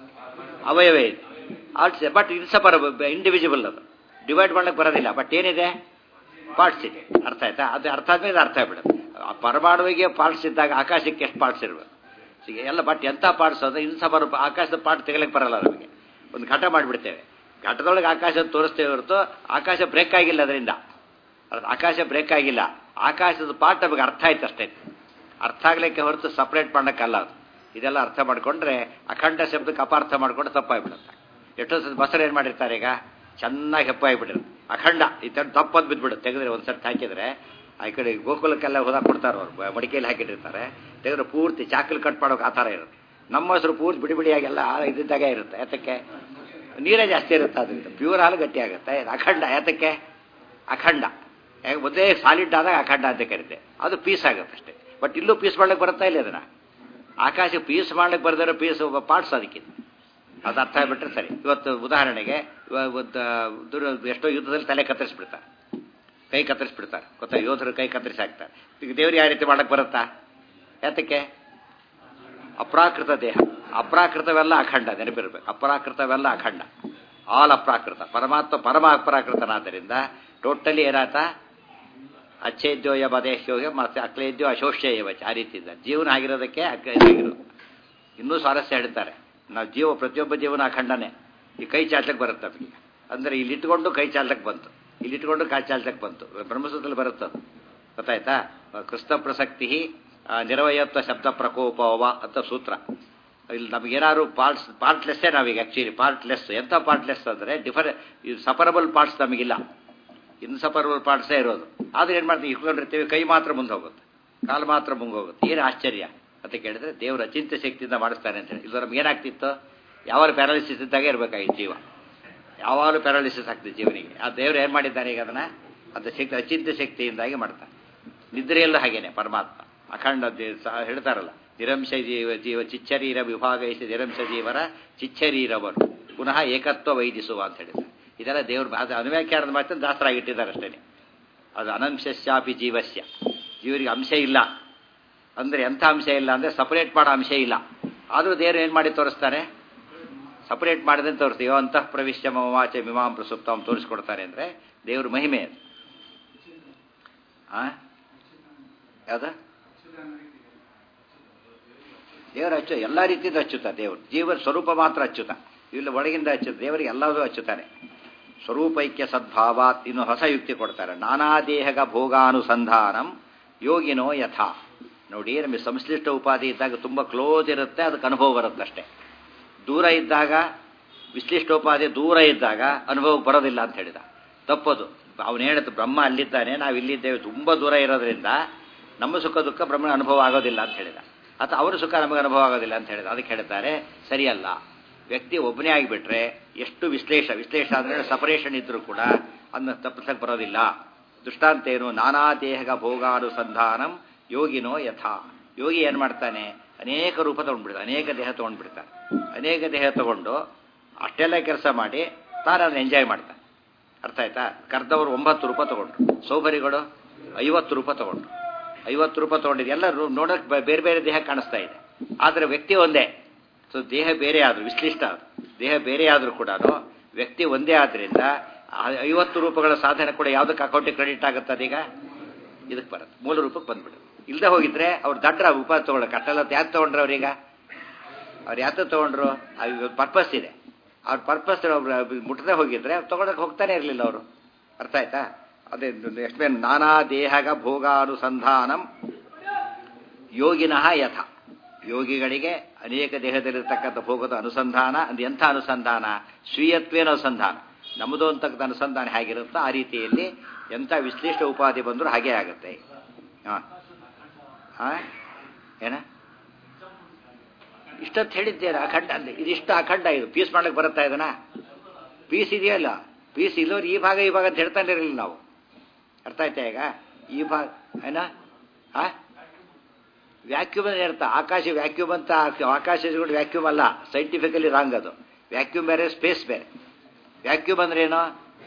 A: ಅವಯವ ಇದೆ ಆರ್ಟ್ಸ್ ಬಟ್ ಇನ್ಸಪರ ಇಂಡಿವಿಜುವಲ್ ಅದು ಡಿವೈಡ್ ಮಾಡಕ್ಕೆ ಬರೋದಿಲ್ಲ ಬಟ್ ಏನಿದೆ ಪಾರ್ಟ್ಸ್ ಇದೆ ಅರ್ಥ ಆಯ್ತಾ ಅದು ಅರ್ಥ ಆದ್ಮೇಲೆ ಇದು ಅರ್ಥ ಆಗ್ಬಿಡುತ್ತೆ ಆ ಪರಮಾಣುವಿಗೆ ಪಾರ್ಟ್ಸ್ ಇದ್ದಾಗ ಆಕಾಶಕ್ಕೆ ಎಷ್ಟು ಪಾರ್ಟ್ಸ್ ಇರಬೇಕು ಈಗ ಎಲ್ಲ ಬಟ್ ಎಂಥ ಪಾರ್ಟ್ಸ್ ಅದು ಇನ್ಸಪರ ಆಕಾಶದ ಪಾರ್ಟ್ ತೆಗಲಿಕ್ಕೆ ಬರಲ್ಲ ನಮಗೆ ಒಂದು ಘಟ ಮಾಡಿಬಿಡ್ತೇವೆ ಘಟದೊಳಗೆ ಆಕಾಶ ತೋರಿಸ್ತೇವೆ ಹೊರತು ಆಕಾಶ ಬ್ರೇಕ್ ಆಗಿಲ್ಲ ಅದರಿಂದ ಅದು ಆಕಾಶ ಬ್ರೇಕ್ ಆಗಿಲ್ಲ ಆಕಾಶದ ಪಾರ್ಟ್ ನಮಗೆ ಅರ್ಥ ಆಯ್ತು ಅಷ್ಟೇ ಅರ್ಥ ಆಗ್ಲಿಕ್ಕೆ ಹೊರತು ಸಪ್ರೇಟ್ ಮಾಡೋಕ್ಕಲ್ಲ ಅದು ಇದೆಲ್ಲ ಅರ್ಥ ಮಾಡ್ಕೊಂಡ್ರೆ ಅಖಂಡ ಶಬ್ದಕ್ಕೆ ಅಪಾರ್ಥ ಮಾಡ್ಕೊಂಡು ತಪ್ಪಾಗ್ಬಿಡುತ್ತೆ ಎಷ್ಟೋ ಸಲ ಬಸರು ಏನು ಮಾಡಿರ್ತಾರೆ ಈಗ ಚೆನ್ನಾಗಿ ಹೆಪ್ಪಾಗಿಬಿಟ್ಟಿರುತ್ತೆ ಅಖಂಡ ಈ ಥರ ತಪ್ಪದು ಬಿದ್ದುಬಿಡುತ್ತೆ ತೆಗೆದ್ರೆ ಒಂದು ಸರ್ತಿ ಹಾಕಿದ್ರೆ ಆ ಈ ಕಡೆ ಗೋಕುಲಕ್ಕೆಲ್ಲ ಹೋದಾಗ ಕೊಡ್ತಾರೆ ಅವ್ರು ಬ- ಮಡಿಕೆಯಲ್ಲಿ ಹಾಕಿಟ್ಟಿರ್ತಾರೆ ತೆಗೆದ್ರೆ ಪೂರ್ತಿ ಚಾಕಲ್ ಕಟ್ ಮಾಡೋಕೆ ಆ ಥರ ಇರುತ್ತೆ ನಮ್ಮ ಹೆಸರು ಪೂರ್ತಿ ಬಿಡಿ ಬಿಡಿಯಾಗೆಲ್ಲ ಇದ್ದಿದ್ದಾಗೆ ಇರುತ್ತೆ ಯಾತಕ್ಕೆ ನೀರೇ ಜಾಸ್ತಿ ಇರುತ್ತೆ ಅದರಿಂದ ಪ್ಯೂರ್ ಹಾಲು ಗಟ್ಟಿ ಆಗುತ್ತೆ ಇದು ಅಖಂಡ ಯಾತಕ್ಕೆ ಅಖಂಡ ಯಾಕೆ ಒಂದೇ ಸಾಲಿಡ್ ಆದಾಗ ಅಖಂಡ ಅಂತ ಕರೀತೆ ಅದು ಪೀಸ್ ಆಗುತ್ತೆ ಅಷ್ಟೇ ಬಟ್ ಇಲ್ಲೂ ಪೀಸ್ ಮಾಡ್ಲಿಕ್ಕೆ ಬರುತ್ತಾ ಇಲ್ಲ ಅದನ್ನ ಆಕಾಶ ಪೀಸ್ ಮಾಡ್ಲಿಕ್ಕೆ ಬರ್ದಿರೋ ಪೀಸ್ ಪಾರ್ಟ್ಸ್ ಅದಕ್ಕೆ ಅದು ಅರ್ಥ ಆಗ್ಬಿಟ್ರೆ ಸರಿ ಇವತ್ತು ಉದಾಹರಣೆಗೆ ಇವ- ಇವತ್ತು ದುರ್ ಎಷ್ಟೋ ಯುದ್ಧದಲ್ಲಿ ತಲೆ ಕತ್ತರಿಸ್ಬಿಡ್ತಾರೆ ಕೈ ಕತ್ತರಿಸ್ಬಿಡ್ತಾರೆ ಗೊತ್ತಾ ಯೋಧರು ಕೈ ಕತ್ತರಿಸಿ ಹಾಕ್ತಾರೆ ಈಗ ದೇವ್ರು ಯಾವ ರೀತಿ ಮಾಡಕ್ಕೆ ಬರುತ್ತಾ ಯಾತಕ್ಕೆ ಅಪ್ರಾಕೃತ ದೇಹ ಅಪ್ರಾಕೃತವೆಲ್ಲ ಅಖಂಡ ನೆನಪಿರ್ಬೇಕು ಅಪ್ರಾಕೃತವೆಲ್ಲ ಅಖಂಡ ಆಲ್ ಅಪ್ರಾಕೃತ ಪರಮಾತ್ಮ ಪರಮ ಅಪ್ರಾಕೃತನಾದ್ದರಿಂದ ಟೋಟಲಿ ಏನಾತ ಅಚ್ಛೇದ್ಯೋಯ ಬದೇಹ್ಯೋಗ ಮತ್ತೆ ಅಕ್ಲೇದ್ಯೋ ಅಶೋಷ್ಯಯವಚ ಆ ರೀತಿ ಇದ್ದ ಜೀವನ ಆಗಿರೋದಕ್ಕೆ ಅಕ್ಕ ಇದಾಗಿರೋದು ಇನ್ನೂ ಸ್ವಾರಸ್ಯ ಹೇಳ್ತಾರೆ ನಾವು ಜೀವ ಪ್ರತಿಯೊಬ್ಬ ಜೀವನ ಅಖಂಡನೆ ಈ ಕೈ ಚಾಚಕ್ಕೆ ಬರುತ್ತೆ ನಮಗೆ ಅಂದರೆ ಇಲ್ಲಿಟ್ಕೊಂಡು ಕೈ ಚಾಚಕ್ಕೆ ಬಂತು ಇಲ್ಲಿಟ್ಕೊಂಡು ಕೈ ಚಾಚಕ್ಕೆ ಬಂತು ಬ್ರಹ್ಮಸೂತ್ರದಲ್ಲಿ ಬರುತ್ತೆ ಅದು ಗೊತ್ತಾಯ್ತಾ ಕೃಷ್ಣ ಪ್ರಸಕ್ತಿ ಆ, ನಿರವಯತ್ವ ಶಬ್ದ ಪ್ರಕೋಪವ ಅಂತ ಸೂತ್ರ ಇಲ್ಲಿ ನಮಗೇನಾದ್ರು ಪಾರ್ಟ್ಸ್ ಪಾರ್ಟ್ಲೆಸ್ಸೇ ನಾವೀಗ ಆ್ಯಕ್ಚುಲಿ ಪಾರ್ಟ್ಲೆಸ್ ಎಂಥ ಪಾರ್ಟ್ಲೆಸ್ ಅಂದರೆ ಡಿಫರ್ ಇದು ಸಪರಬಲ್ ಪಾರ್ಟ್ಸ್ ನಮಗಿಲ್ಲ ಇನ್ಸಪರಬಲ್ ಪಾರ್ಟ್ಸೇ ಇರೋದು ಆದ್ರೆ ಏನು ಮಾಡ್ತೀವಿ ಇಟ್ಕೊಂಡಿರ್ತೀವಿ ಕೈ ಮಾತ್ರ ಮುಂದೆ ಹೋಗುತ್ತೆ ಕಾಲು ಮಾತ್ರ ಮುಂದೆ ಹೋಗುತ್ತೆ ಏನು ಆಶ್ಚರ್ಯ ಅಂತ ಕೇಳಿದ್ರೆ ದೇವರ ಅಚಿಂತ್ಯ ಶಕ್ತಿಯಿಂದ ಮಾಡಿಸ್ತಾನೆ ಅಂತ ಹೇಳಿ ಇದು ನಮ್ಗೆ ಏನಾಗ್ತಿತ್ತು ಯಾವಾಗ ಪ್ಯಾರಾಲಿಸಿಸ್ ಇದ್ದಾಗೆ ಇರಬೇಕಾಗಿತ್ತು ಜೀವ ಯಾವಾಗಲೂ ಪ್ಯಾರಾಲಿಸಿಸ್ ಆಗ್ತದೆ ಜೀವನಿಗೆ ಆ ದೇವರು ಏನು ಮಾಡಿದ್ದಾನೆ ಈಗ ಅದನ್ನು ಅದು ಶಕ್ತಿ ಅಚಿಂತ್ಯ ಶಕ್ತಿಯಿಂದಾಗಿ ಮಾಡ್ತಾನೆ ನಿದ್ರೆಯಲ್ಲೂ ಹಾಗೇನೆ ಪರಮಾತ್ಮ ಅಖಂಡ ದೇ- ಸ- ಹೇಳ್ತಾರಲ್ಲ ನಿರಂಶ ಜೀವ ಜೀವ ಚಿಚ್ಚರೀರ ವಿಭಾಗೈಸಿ ನಿರಂಶ ಜೀವರ ಚಿಚ್ಚರೀರವರು ಪುನಃ ಏಕತ್ವ ವೈದಿಸುವ ಅಂತ ಹೇಳಿದ್ದಾರೆ ಇದೆಲ್ಲ ದೇವ್ರ ಅದು ಅನುವ್ಯಾಖ್ಯಾನದ ಮಾತನ್ನು ದಾಸರಾಗಿಟ್ಟಿದ್ದಾರೆ ಅಷ್ಟೇ ಅದು ಅನಂಶಸ್ಯಾಪಿ ಜೀವಸ್ಯ ಜೀವರಿಗೆ ಅಂಶ ಇಲ್ಲ ಅಂದರೆ ಎಂಥ ಅಂಶ ಇಲ್ಲ ಅಂದರೆ ಸಪರೇಟ್ ಮಾಡೋ ಅಂಶ ಇಲ್ಲ ಆದರೂ ದೇವರು ಏನು ಮಾಡಿ ತೋರಿಸ್ತಾರೆ ಸಪರೇಟ್ ಮಾಡಿದ್ರೆ ತೋರಿಸ್ತೀವಿ ಅಂತಃ ಪ್ರವಿಶ್ಯ ಮಮವಾಚ ಮೀಮಾಂ ಪ್ರಸುಪ್ತಾಂ ತೋರಿಸ್ಕೊಡ್ತಾರೆ ಅಂದರೆ ದೇವ್ರ ಮಹಿಮೆ ಅದು ಆ ಯಾವ್ದ ದೇವರ ಅಚ್ಚು ಎಲ್ಲ ರೀತಿಯಿಂದ ಅಚ್ಚುತ ದೇವರು ಜೀವನ ಸ್ವರೂಪ ಮಾತ್ರ ಅಚ್ಚುತ ಇಲ್ಲ ಒಳಗಿಂದ ಅಚ್ಚುತ ದೇವರಿಗೆ ಎಲ್ಲದೂ ಅಚ್ಚುತ್ತಾನೆ ಸ್ವರೂಪೈಕ್ಯ ಸದ್ಭಾವಾತ್ ಇನ್ನು ಹೊಸ ಯುಕ್ತಿ ಕೊಡ್ತಾರೆ ನಾನಾ ದೇಹಗ ಭೋಗಾನುಸಂಧಾನಂ ಯೋಗಿನೋ ಯಥಾ ನೋಡಿ ನಮಗೆ ಸಂಶ್ಲಿಷ್ಟ ಉಪಾಧಿ ಇದ್ದಾಗ ತುಂಬ ಕ್ಲೋಸ್ ಇರುತ್ತೆ ಅದಕ್ಕೆ ಅನುಭವ ಬರುತ್ತೆ ಅಷ್ಟೇ ದೂರ ಇದ್ದಾಗ ವಿಶ್ಲಿಷ್ಟೋಪಾಧಿ ದೂರ ಇದ್ದಾಗ ಅನುಭವಕ್ಕೆ ಬರೋದಿಲ್ಲ ಅಂತ ಹೇಳಿದ ತಪ್ಪದು ಅವನು ಹೇಳಿದ ಬ್ರಹ್ಮ ಅಲ್ಲಿದ್ದಾನೆ ನಾವು ಇಲ್ಲಿದ್ದೇವೆ ತುಂಬ ದೂರ ಇರೋದ್ರಿಂದ ನಮ್ಮ ಸುಖ ದುಃಖ ಬ್ರಹ್ಮನ ಅನುಭವ ಆಗೋದಿಲ್ಲ ಅಂತ ಹೇಳಿದ ಅಥವಾ ಅವರ ಸುಖ ನಮಗೆ ಅನುಭವ ಆಗೋದಿಲ್ಲ ಅಂತ ಹೇಳಿದ ಅದಕ್ಕೆ ಹೇಳ್ತಾರೆ ಸರಿಯಲ್ಲ ವ್ಯಕ್ತಿ ಒಬ್ಬನೇ ಆಗಿಬಿಟ್ರೆ ಎಷ್ಟು ವಿಶ್ಲೇಷ ವಿಶ್ಲೇಷ ಅಂದರೆ ಸಪರೇಷನ್ ಇದ್ರೂ ಕೂಡ ಅದನ್ನ ತಪ್ಪಿಸಕ್ಕೆ ಬರೋದಿಲ್ಲ ದೃಷ್ಟಾಂತ ಏನು ನಾನಾ ದೇಹಗ ಭೋಗಾನುಸಂಧಾನಂ ಯೋಗಿನೋ ಯಥಾ ಯೋಗಿ ಏನು ಮಾಡ್ತಾನೆ ಅನೇಕ ರೂಪ ತೊಗೊಂಡ್ಬಿಡ್ತಾನೆ ಅನೇಕ ದೇಹ ತೊಗೊಂಡ್ಬಿಡ್ತಾನೆ ಅನೇಕ ದೇಹ ತಗೊಂಡು ಅಷ್ಟೆಲ್ಲ ಕೆಲಸ ಮಾಡಿ ತಾನು ಅದನ್ನ ಎಂಜಾಯ್ ಮಾಡ್ತಾನೆ ಅರ್ಥ ಆಯ್ತಾ ಕರ್ದವರು ಒಂಬತ್ತು ರೂಪಾಯಿ ತಗೊಂಡ್ರು ಸೌಭರಿಗಳು ಐವತ್ತು ರೂಪಾಯಿ ತಗೊಂಡ್ರು ಐವತ್ತು ರೂಪಾಯಿ ತಗೊಂಡಿದ್ದು ಎಲ್ಲ ನೋಡೋಕೆ ಬೇರೆ ಬೇರೆ ದೇಹ ಕಾಣಿಸ್ತಾ ಇದೆ ಆದರೆ ವ್ಯಕ್ತಿ ಒಂದೇ ಸೊ ದೇಹ ಬೇರೆ ಆದರೂ ವಿಶ್ಲಿಷ್ಟ ಆದ್ರು ದೇಹ ಬೇರೆ ಆದರೂ ಕೂಡ ವ್ಯಕ್ತಿ ಒಂದೇ ಆದ್ದರಿಂದ ಐವತ್ತು ರೂಪಾಯಿಗಳ ಸಾಧನೆ ಕೂಡ ಯಾವುದಕ್ಕೆ ಅಕೌಂಟಿಗೆ ಕ್ರೆಡಿಟ್ ಆಗುತ್ತೆ ಅದೀಗ ಇದಕ್ಕೆ ಬರುತ್ತೆ ಮೂಲ ರೂಪಕ್ಕೆ ಬಂದ್ಬಿಡು ಇಲ್ಲದೆ ಹೋಗಿದ್ರೆ ಅವ್ರು ದಡ್ರ ಉಪಾಯ ತೊಗೊಳಕ್ಕೆ ಅಷ್ಟೆಲ್ಲ ಯಾಕೆ ತೊಗೊಂಡ್ರು ಅವ್ರೀಗ ಅವ್ರು ಯಾತ ತೊಗೊಂಡ್ರು ಅದು ಪರ್ಪಸ್ ಇದೆ ಅವ್ರ ಪರ್ಪಸ್ ಮುಟ್ಟದೆ ಹೋಗಿದ್ರೆ ತೊಗೊಳಕ್ಕೆ ಹೋಗ್ತಾನೆ ಇರಲಿಲ್ಲ ಅವರು ಅರ್ಥ ಆಯ್ತಾ ಅದೇ ಎಷ್ಟು ನಾನಾ ದೇಹಗ ಭೋಗಾನುಸಂಧಾನಂ ಯೋಗಿನಃ ಯಥ ಯೋಗಿಗಳಿಗೆ ಅನೇಕ ದೇಹದಲ್ಲಿರ್ತಕ್ಕಂಥ ಭೋಗದ ಅನುಸಂಧಾನ ಅದು ಎಂಥ ಅನುಸಂಧಾನ ಸ್ವೀಯತ್ವೇನ ಅನುಸಂಧಾನ ನಮ್ಮದು ಅಂತಕ್ಕಂಥ ಅನುಸಂಧಾನ ಹೇಗಿರುತ್ತೋ ಆ ರೀತಿಯಲ್ಲಿ ಎಂಥ ವಿಶ್ಲಿಷ್ಟ ಉಪಾಧಿ ಬಂದರೂ ಹಾಗೇ ಆಗುತ್ತೆ ಹಾಂ ಹಾಂ ಏನ ಇಷ್ಟೊತ್ತು ಹೇಳಿದ್ದೇನೆ ಅಖಂಡ ಅಂದ್ರೆ ಇದಿಷ್ಟು ಅಖಂಡ ಇದು ಪೀಸ್ ಮಾಡಕ್ಕೆ ಬರುತ್ತಾ ಇದನ್ನ ಪೀಸ್ ಇದೆಯಲ್ಲ ಪೀಸ್ ಇಲ್ಲವ್ರು ಈ ಭಾಗ ಈ ಭಾಗ ಅಂತ ಹೇಳ್ತಾನೆ ಇರಲಿಲ್ಲ ನಾವು ಅರ್ಥ ಆಯ್ತಾ ಈಗ ಈ ಭಾಗ ಏನ ಆ ವ್ಯಾಕ್ಯೂಮ್ ಅಂದ್ರೆ ಅರ್ಥ ಆಕಾಶ ವ್ಯಾಕ್ಯೂಮ್ ಅಂತ ಆಕಾಶ ವ್ಯಾಕ್ಯೂಮ್ ಅಲ್ಲ ಸೈಂಟಿಫಿಕಲಿ ರಾಂಗ್ ಅದು ವ್ಯಾಕ್ಯೂಮ್ ಬೇರೆ ಸ್ಪೇಸ್ ಬೇರೆ ವ್ಯಾಕ್ಯೂಮ್ ಅಂದ್ರೆ ಏನು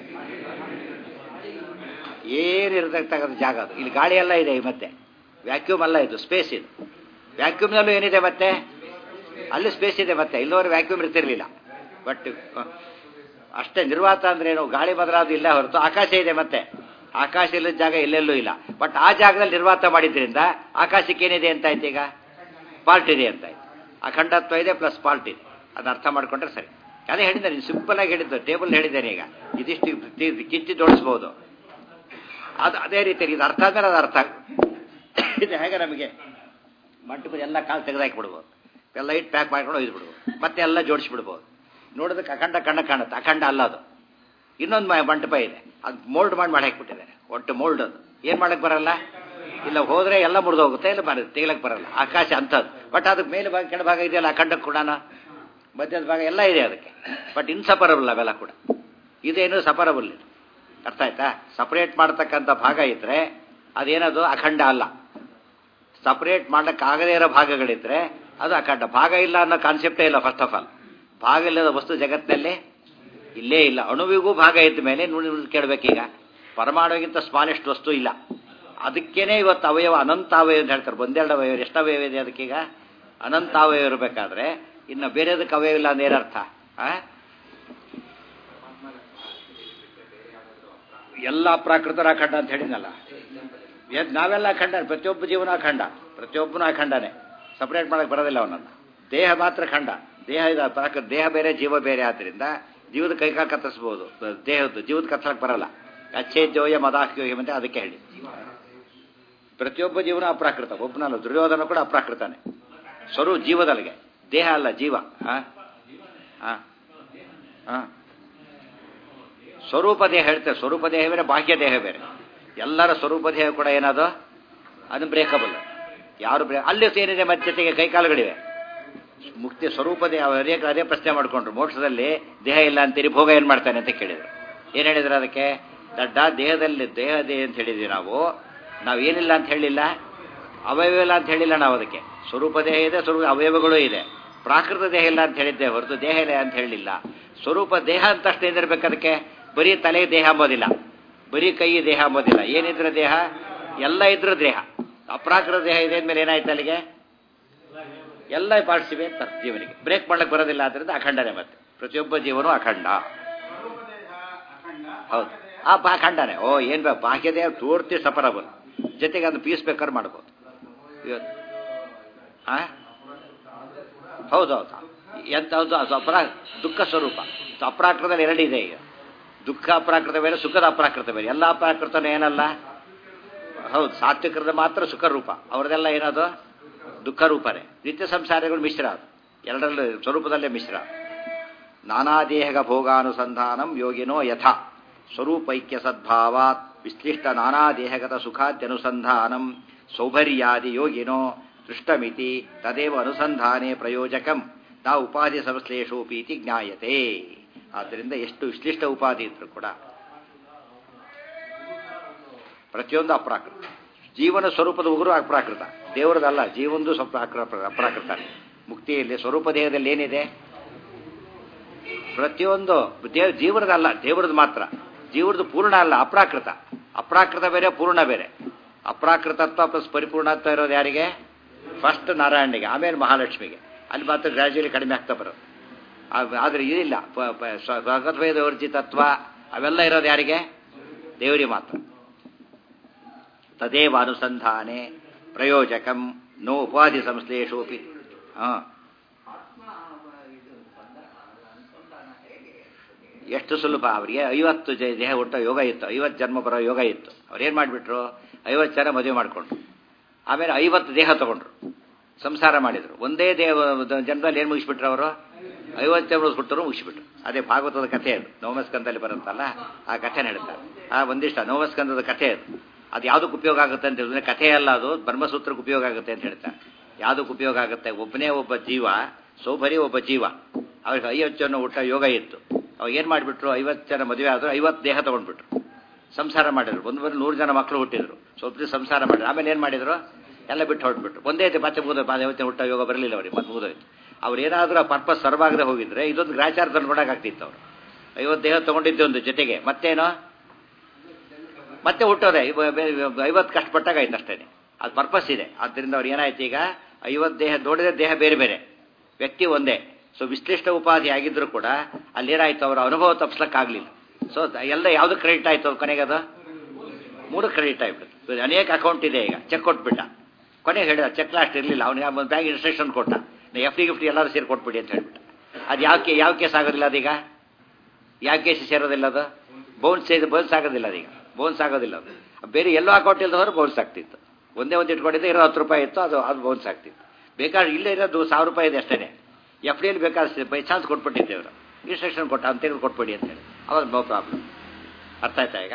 A: ಏನಿರತಕ್ಕಂಥ ಜಾಗ ಅದು ಇಲ್ಲಿ ಗಾಳಿ ಎಲ್ಲ ಇದೆ ಮತ್ತೆ ವ್ಯಾಕ್ಯೂಮ್ ಅಲ್ಲ ಇದು ಸ್ಪೇಸ್ ಇದು ವ್ಯಾಕ್ಯೂಮ್ನಲ್ಲೂ ಏನಿದೆ ಮತ್ತೆ ಅಲ್ಲಿ ಸ್ಪೇಸ್ ಇದೆ ಮತ್ತೆ ಇಲ್ಲವರು ವ್ಯಾಕ್ಯೂಮ್ ಇರ್ತಿರ್ಲಿಲ್ಲ ಬಟ್ ಅಷ್ಟೇ ನಿರ್ವಾತ ಅಂದ್ರೆ ಏನು ಗಾಳಿ ಬದಲಾದ ಇಲ್ಲ ಹೊರತು ಆಕಾಶ ಇದೆ ಮತ್ತೆ ಆಕಾಶ ಇಲ್ಲದ ಜಾಗ ಎಲ್ಲೆಲ್ಲೂ ಇಲ್ಲ ಬಟ್ ಆ ಜಾಗದಲ್ಲಿ ನಿರ್ವಾತ ಮಾಡಿದ್ರಿಂದ ಆಕಾಶಕ್ಕೆ ಏನಿದೆ ಅಂತ ಆಯ್ತು ಈಗ ಪಾರ್ಟ್ ಇದೆ ಅಂತ ಆಯ್ತು ಅಖಂಡತ್ವ ಇದೆ ಪ್ಲಸ್ ಪಾರ್ಟ್ ಇದೆ ಅದನ್ನ ಅರ್ಥ ಮಾಡ್ಕೊಂಡ್ರೆ ಸರಿ ಅದೇ ಹೇಳಿದ್ದೇನೆ ಸಿಂಪಲ್ ಆಗಿ ಹೇಳಿದ್ದು ಟೇಬಲ್ ಹೇಳಿದ್ದೇನೆ ಈಗ ಇದಿಷ್ಟು ಕಿಚ್ಚಿ ಜೋಡಿಸ್ಬೋದು ಅದು ಅದೇ ರೀತಿ ಇದು ಅರ್ಥ ಆದ್ಮೇಲೆ ಅದು ಅರ್ಥ ಇದು ಹೇಗೆ ನಮಗೆ ಮಂಟಪದ ಎಲ್ಲ ಕಾಲು ತೆಗೆದಾಕಿಬಿಡ್ಬೋದು ಎಲ್ಲ ಇಟ್ಟು ಪ್ಯಾಕ್ ಮಾಡ್ಕೊಂಡು ಒಯ್ದು ಬಿಡ್ಬೋದು ಮತ್ತೆ ಎಲ್ಲ ಜೋಡಿಸ್ಬಿಡ್ಬೋದು ನೋಡೋದಕ್ಕೆ ಅಖಂಡ ಕಣ್ಣ ಕಾಣುತ್ತೆ ಅಖಂಡ ಅಲ್ಲ ಅದು ಇನ್ನೊಂದು ಮಂಟಪ ಇದೆ ಅದು ಮೋಲ್ಡ್ ಮಾಡಿ ಮಾಡಿ ಹಾಕಿಬಿಟ್ಟಿದ್ದಾರೆ ಒಟ್ಟು ಮೋಲ್ಡ್ ಅದು ಏನು ಮಾಡಕ್ಕೆ ಬರಲ್ಲ ಇಲ್ಲ ಹೋದ್ರೆ ಎಲ್ಲ ಮುರಿದು ಹೋಗುತ್ತೆ ಇಲ್ಲ ಬರ ತೆಗಿಲಕ್ಕೆ ಬರಲ್ಲ ಆಕಾಶ ಅಂಥದ್ದು ಬಟ್ ಅದಕ್ಕೆ ಮೇಲೆ ಭಾಗ ಕೆಳ ಭಾಗ ಇದೆಯಲ್ಲ ಅಖಂಡಕ್ಕೆ ಕೂಡ ಮಧ್ಯದ ಭಾಗ ಎಲ್ಲ ಇದೆ ಅದಕ್ಕೆ ಬಟ್ ಇನ್ಸಪರಬಲ್ ಅವೆಲ್ಲ ಕೂಡ ಇದೇನು ಸಪರಬಲ್ ಇದು ಅರ್ಥ ಆಯ್ತಾ ಸಪರೇಟ್ ಮಾಡ್ತಕ್ಕಂಥ ಭಾಗ ಇದ್ರೆ ಅದೇನದು ಅಖಂಡ ಅಲ್ಲ ಸಪರೇಟ್ ಮಾಡಕ್ಕಾಗದೇ ಇರೋ ಭಾಗಗಳಿದ್ರೆ ಅದು ಅಖಂಡ ಭಾಗ ಇಲ್ಲ ಅನ್ನೋ ಕಾನ್ಸೆಪ್ಟೇ ಇಲ್ಲ ಫಸ್ಟ್ ಆಫ್ ಆಲ್ ಭಾಗ ಇಲ್ಲದ ವಸ್ತು ಜಗತ್ತಿನಲ್ಲಿ ಇಲ್ಲೇ ಇಲ್ಲ ಅಣುವಿಗೂ ಭಾಗ ಇದ್ದ ಮೇಲೆ ಕೇಳಬೇಕೀಗ ಪರಮಾಣುವಿಗಿಂತ ಸ್ಮಾಲೆಸ್ಟ್ ವಸ್ತು ಇಲ್ಲ ಅದಕ್ಕೇನೆ ಇವತ್ತು ಅವಯವ ಅನಂತ ಅವಯವ ಅಂತ ಹೇಳ್ತಾರೆ ಒಂದೆರಡು ಅವಯವ ಎಷ್ಟು ಅವಯವ ಇದೆ ಅದಕ್ಕೀಗ ಅನಂತ ಅವಯವ ಇರಬೇಕಾದ್ರೆ ಇನ್ನು ಬೇರೆದಕ್ಕೆ ಅವಯವ ಇಲ್ಲ ಅಂದ್ರೆ ಏನರ್ಥ ಆ ಎಲ್ಲ ಪ್ರಾಕೃತರ ಅಖಂಡ ಅಂತ ಹೇಳಿದ್ನಲ್ಲ ನಾವೆಲ್ಲ ಅಖಂಡ ಪ್ರತಿಯೊಬ್ಬ ಜೀವನ ಅಖಂಡ ಪ್ರತಿಯೊಬ್ಬನೂ ಅಖಂಡನೇ ಸಪರೇಟ್ ಮಾಡಕ್ಕೆ ಬರೋದಿಲ್ಲ ಅವನನ್ನು ದೇಹ ಮಾತ್ರ ಖಂಡ ದೇಹ ಇದು ಪ್ರಾಕ ದೇಹ ಬೇರೆ ಜೀವ ಬೇರೆ ಆದ್ದರಿಂದ ಜೀವದ ಕೈಕಾಲು ಕತ್ತರಿಸ್ಬೋದು ದೇಹದ್ದು ಜೀವದ ಕತ್ತಲಕ್ಕೆ ಬರಲ್ಲ ಅಚ್ಛೇದ್ಯೋಯ ಮದಾಹ್ಯೋಯ ಅಂತ ಅದಕ್ಕೆ ಹೇಳಿ ಪ್ರತಿಯೊಬ್ಬ ಜೀವನ ಅಪ್ರಾಕೃತ ಒಬ್ಬನಲ್ಲ ದುರ್ಯೋಧನ ಕೂಡ ಅಪ್ರಾಕೃತನೇ ಸ್ವರೂ ಜೀವದಲ್ಲಿಗೆ ದೇಹ ಅಲ್ಲ ಜೀವ ಸ್ವರೂಪ ದೇಹ ಹೇಳ್ತೇವೆ ಸ್ವರೂಪ ದೇಹ ಬೇರೆ ಬಾಹ್ಯ ದೇಹ ಬೇರೆ ಎಲ್ಲರ ಸ್ವರೂಪ ದೇಹ ಕೂಡ ಏನದು ಅನ್ಬ್ರೇಕಬಲ್ ಯಾರು ಬ್ರೇ ಅಲ್ಲಿ ಏನಿದೆ ಮಧ್ಯತೆಗೆ ಕೈಕಾಲುಗಳಿವೆ ಮುಕ್ತಿ ಸ್ವರೂಪ ದೇಹ ಅನೇಕ ಅದೇ ಪ್ರಶ್ನೆ ಮಾಡಿಕೊಂಡ್ರು ಮೋಕ್ಷದಲ್ಲಿ ದೇಹ ಇಲ್ಲ ಅಂತೀರಿ ಭೋಗ ಏನು ಮಾಡ್ತಾನೆ ಅಂತ ಕೇಳಿದ್ರು ಏನು ಹೇಳಿದ್ರು ಅದಕ್ಕೆ ದಡ್ಡ ದೇಹದಲ್ಲಿ ದೇಹ ದೇಹ ಅಂತ ಹೇಳಿದ್ವಿ ನಾವು ನಾವು ಏನಿಲ್ಲ ಅಂತ ಹೇಳಿಲ್ಲ ಅವಯವ ಇಲ್ಲ ಅಂತ ಹೇಳಿಲ್ಲ ನಾವು ಅದಕ್ಕೆ ಸ್ವರೂಪ ದೇಹ ಇದೆ ಸ್ವರೂಪ ಅವಯವಗಳು ಇದೆ ಪ್ರಾಕೃತ ದೇಹ ಇಲ್ಲ ಅಂತ ಹೇಳಿದ್ದೆ ಹೊರತು ದೇಹ ಇಲ್ಲ ಅಂತ ಹೇಳಿಲ್ಲ ಸ್ವರೂಪ ದೇಹ ಅಂತ ಅಷ್ಟೇ ಏನಿರ್ಬೇಕು ಅದಕ್ಕೆ ಬರೀ ತಲೆ ದೇಹ ಅಂಬೋದಿಲ್ಲ ಬರೀ ಕೈ ದೇಹ ಅಂಬೋದಿಲ್ಲ ಏನಿದ್ರೆ ದೇಹ ಎಲ್ಲ ಇದ್ರೂ ದೇಹ ಅಪ್ರಾಕೃತ ದೇಹ ಇದೆ ಅಂದ್ಮೇಲೆ ಏನಾಯ್ತು ಅಲ್ಲಿಗೆ ಎಲ್ಲ ಪಾರ್ಟ್ಸ್ ಇವೆ ಅಂತ ಜೀವನಿಗೆ ಬ್ರೇಕ್ ಮಾಡ್ಲಿಕ್ಕೆ ಬರೋದಿಲ್ಲ ಆದ್ರಿಂದ ಅಖಂಡನೆ ಮತ್ತೆ ಪ್ರತಿಯೊಬ್ಬ ಜೀವನೂ ಅಖಂಡ ಹೌದು ಆ ಬಾ ಅಖಂಡನೆ ಓ ಏನ್ ಬಾ ಬಾಹ್ಯ ದೇಹ ಪೂರ್ತಿ ಸಪರಬಲ್ ಜೊತೆಗೆ ಅದು ಪೀಸ್ ಬೇಕಾದ್ರೆ ಮಾಡ್ಬೋದು ಇವತ್ತು ಆ ಹೌದೌದು ಎಂತ ಹೌದು ಅದು ಅಪರಾ ದುಃಖ ಸ್ವರೂಪ ಅಪ್ರಾಕೃತದಲ್ಲಿ ಎರಡಿದೆ ಈಗ ದುಃಖ ಅಪ್ರಾಕೃತ ಬೇರೆ ಸುಖದ ಅಪ್ರಾಕೃತ ಬೇರೆ ಎಲ್ಲ ಅಪ್ರಾಕೃತನೂ ಏನಲ್ಲ ಹೌದು ಸಾತ್ವಿಕರದ ಮಾತ್ರ ಸುಖ ರೂಪ ಅವ್ರದೆಲ್ಲ ಏನದು ದುಃಖ ರೂಪನೇ ನಿತ್ಯ ಸಂಸಾರಗಳು ಮಿಶ್ರ ಅದು ಎರಡರಲ್ಲೂ ಸ್ವರೂಪದಲ್ಲೇ ಮಿಶ್ರ ನಾನಾ ದೇಹಗ ಭೋಗಾನುಸಂಧಾನಂ ಯೋಗಿನೋ ಯಥ ಸ್ವರೂಪೈಕ್ಯ ಸದ್ಭಾವಾತ್ ವಿಶ್ಲಿಷ್ಟ ನಾನಾ ದೇಹಗತ ಸುಖಾದ್ಯನುಸಂಧಾನಂ ಸೌಭರ್ಯಾದಿ ಯೋಗಿನೋ ದೃಷ್ಟಮಿತಿ ತದೇವ ಅನುಸಂಧಾನೆ ಪ್ರಯೋಜಕಂ ನಾ ಉಪಾಧಿ ಸಂಶ್ಲೇಷೋಪೀತಿ ಜ್ಞಾಯತೆ ಆದ್ದರಿಂದ ಎಷ್ಟು ವಿಶ್ಲಿಷ್ಟ ಉಪಾಧಿ ಇದ್ರು ಕೂಡ ಪ್ರತಿಯೊಂದು ಅಪ್ರಾಕೃತ ಜೀವನ ಸ್ವರೂಪದ ಉಗುರು ಅಪ್ರಾಕೃತ ದೇವರದಲ್ಲ ಜೀವನದು ಸ್ವಲ್ಪ ಅಪ್ರಾಕೃತ ಮುಕ್ತಿಯಲ್ಲಿ ಸ್ವರೂಪ ದೇಹದಲ್ಲಿ ಏನಿದೆ ಪ್ರತಿಯೊಂದು ದೇವ ಜೀವನದಲ್ಲ ದೇವರದ್ದು ಮಾತ್ರ ಜೀವರದು ಪೂರ್ಣ ಅಲ್ಲ ಅಪ್ರಾಕೃತ ಅಪ್ರಾಕೃತ ಬೇರೆ ಪೂರ್ಣ ಬೇರೆ ಅಪ್ರಾಕೃತತ್ವ ಪ್ಲಸ್ ಪರಿಪೂರ್ಣತ್ವ ಇರೋದು ಯಾರಿಗೆ ಫಸ್ಟ್ ನಾರಾಯಣನಿಗೆ ಆಮೇಲೆ ಮಹಾಲಕ್ಷ್ಮಿಗೆ ಅಲ್ಲಿ ಮಾತ್ರ ಗ್ರಾಜುಯಲಿ ಕಡಿಮೆ ಆಗ್ತಾ ಬರೋದು ಆ- ಆದ್ರೆ ಇದಿಲ್ಲ ಪ- ಪ- ಸ್ವ- ಭಗವದ್ವೇದ ವರ್ಜಿತತ್ವ ಅವೆಲ್ಲ ಇರೋದು ಯಾರಿಗೆ ದೇವರಿಗೆ ಮಾತ್ರ ತದೇವ ಅನುಸಂಧಾನೆ ಪ್ರಯೋಜಕಂ ನೋ ಉಪಾಧಿ ಸಂಶ್ಲೇಷೋಪಿ ಹಾಂ ಎಷ್ಟು ಸುಲಭ ಅವರಿಗೆ ಐವತ್ತು ಜ- ದೇಹ ಹುಟ್ಟೋ ಯೋಗ ಇತ್ತು ಐವತ್ತು ಜನ್ಮ ಬರೋ ಯೋಗ ಇತ್ತು ಅವ್ರೇನು ಮಾಡಿಬಿಟ್ರು ಐವತ್ತು ಜನ ಮದುವೆ ಮಾಡಿಕೊಂಡ್ರು ಆಮೇಲೆ ಐವತ್ತು ದೇಹ ತಗೊಂಡ್ರು ಸಂಸಾರ ಮಾಡಿದ್ರು ಒಂದೇ ದೇಹ ಜನ್ಮದಲ್ಲಿ ಏನು ಮುಗಿಸ್ಬಿಟ್ರು ಅವರು ಐವತ್ತು ಜನ ಹುಟ್ಟರು ಮುಗಿಸ್ಬಿಟ್ರು ಅದೇ ಭಾಗವತದ ಕಥೆ ಅದು ನವಮಸ್ಕಂದಲ್ಲಿ ಬರುತ್ತಲ್ಲ ಆ ಕಥೆ ನಡೀತಾರೆ ಆ ಒಂದಿಷ್ಟ ನವಮಸ್ಕಂದದ ಕಥೆ ಅದು ಅದು ಯಾವುದಕ್ಕೆ ಉಪಯೋಗ ಆಗುತ್ತೆ ಅಂತ ಹೇಳಿದ್ರೆ ಕಥೆ ಅಲ್ಲ ಅದು ಬ್ರಹ್ಮಸೂತ್ರಕ್ಕೆ ಉಪಯೋಗ ಆಗುತ್ತೆ ಅಂತ ಹೇಳ್ತಾರೆ ಯಾವುದಕ್ಕೆ ಉಪಯೋಗ ಆಗುತ್ತೆ ಒಬ್ಬನೇ ಒಬ್ಬ ಜೀವ ಸೋಬರಿ ಒಬ್ಬ ಜೀವ ಅವ್ರಿಗೆ ಐವತ್ತು ಜನ ಊಟ ಯೋಗ ಇತ್ತು ಅವಾಗ ಏನು ಮಾಡಿಬಿಟ್ರು ಐವತ್ತು ಜನ ಮದುವೆ ಆದರು ಐವತ್ತು ದೇಹ ತೊಗೊಂಡ್ಬಿಟ್ರು ಸಂಸಾರ ಮಾಡಿದ್ರು ಒಂದು ಬರೀ ನೂರು ಜನ ಮಕ್ಕಳು ಹುಟ್ಟಿದ್ರು ಸ್ವಲ್ಪ ದಿವಸ ಸಂಸಾರ ಮಾಡಿದ್ರು ಆಮೇಲೆ ಏನು ಮಾಡಿದ್ರು ಎಲ್ಲ ಬಿಟ್ಟು ಹೊರಟ್ಬಿಟ್ರು ಒಂದೇ ಐತೆ ಮತ್ತೆ ಮುಗಿದ ಐವತ್ತನೇ ಹುಟ್ಟ ಯೋಗ ಬರಲಿಲ್ಲ ಅವ್ರಿಗೆ ಮತ್ತೆ ಮುಗಿದೋಯ್ತು ಅವ್ರು ಏನಾದರೂ ಆ ಪರ್ಪಸ್ ಸರ್ವಾಗದೆ ಹೋಗಿದ್ರೆ ಇದೊಂದು ಗ್ರಾಚಾರ ತಂದ್ಕೊಡೋಕ್ಕಾಗ್ತಿತ್ತು ಅವರು ಐವತ್ತು ದೇಹ ತೊಗೊಂಡಿದ್ದೆ ಒಂದು ಜೊತೆಗೆ ಮತ್ತೇನೋ ಮತ್ತೆ ಹುಟ್ಟೋದೆ ಐವತ್ತು ಕಷ್ಟಪಟ್ಟಾಗ ಆಯ್ತು ಅಷ್ಟೇ ಅದು ಪರ್ಪಸ್ ಇದೆ ಆದ್ದರಿಂದ ಅವ್ರು ಏನಾಯ್ತು ಈಗ ಐವತ್ತು ದೇಹ ನೋಡಿದ್ರೆ ದೇಹ ಬೇರೆ ಬೇರೆ ವ್ಯಕ್ತಿ ಒಂದೇ ಸೊ ವಿಶ್ಲಿಷ್ಟ ಉಪಾಧಿ ಆಗಿದ್ರು ಕೂಡ ಅಲ್ಲೇನಾಯ್ತು ಅವರ ಅನುಭವ ತಪ್ಪಿಸ್ಲಕ್ಕಾಗಲಿಲ್ಲ ಸೊ ಎಲ್ಲ ಯಾವುದು ಕ್ರೆಡಿಟ್ ಆಯ್ತು ಅವ್ರ ಕೊನೆಗೆ ಅದು ಮೂರು ಕ್ರೆಡಿಟ್ ಆಗಿಬಿಡುತ್ತೆ ಅನೇಕ ಅಕೌಂಟ್ ಇದೆ ಈಗ ಚೆಕ್ ಕೊಟ್ಬಿಟ್ಟ ಕೊನೆಗೆ ಹೇಳಿದ ಚೆಕ್ ಲಾಸ್ಟ್ ಇರಲಿಲ್ಲ ಅವನಿಗೆ ಒಂದು ಬ್ಯಾಂಕ್ ಇನ್ಸ್ಟ್ರಕ್ಷನ್ ಕೊಟ್ಟ ಎಫ್ ಡಿ ಗಿಫ್ಟಿ ಎಲ್ಲರೂ ಸೇರಿ ಕೊಟ್ಬಿಡಿ ಅಂತ ಹೇಳ್ಬಿಟ್ಟ ಅದು ಯಾವ ಕೇ ಯಾವ ಕೇಸ್ ಆಗೋದಿಲ್ಲ ಅದೀಗ ಯಾವ ಕೇಸ್ ಸೇರೋದಿಲ್ಲ ಅದು ಬೌನ್ಸ್ ಬೌನ್ಸ್ ಆಗೋದಿಲ್ಲ ಅದೀಗ ಬೌನ್ಸ್ ಆಗೋದಿಲ್ಲ ಅದು ಬೇರೆ ಎಲ್ಲೋ ಅಕೌಂಟ್ ಇಲ್ಲದವರು ಬೌನ್ಸ್ ಆಗ್ತಿತ್ತು ಒಂದೇ ಒಂದು ಇಟ್ಕೊಂಡಿದ್ದೆ ಇರೋ ಹತ್ತು ರೂಪಾಯಿ ಇತ್ತು ಅದು ಅದು ಬೌನ್ಸ್ ಆಗ್ತಿತ್ತು ಬೇಕಾದ್ರೆ ಇಲ್ಲೇ ಇರೋದು ಸಾವಿರ ರೂಪಾಯಿ ಇದೆ ಅಷ್ಟೇ ಎಫ್ ಡಿಯಲ್ಲಿ ಬೇಕಾದ್ರೆ ಬೈ ಚಾನ್ಸ್ ಕೊಟ್ಬಿಟ್ಟಿದ್ದೆ ಅವರು ಇನ್ಸ್ಟ್ರಕ್ಷನ್ ಕೊಟ್ಟ ಅಂತ ತೆಗೆದು ಕೊಟ್ಬಿಡಿ ಅಂತ ಹೇಳಿ ಅವಾಗ ನೋ ಪ್ರಾಬ್ಲಮ್ ಅರ್ಥ ಆಯ್ತಾ ಈಗ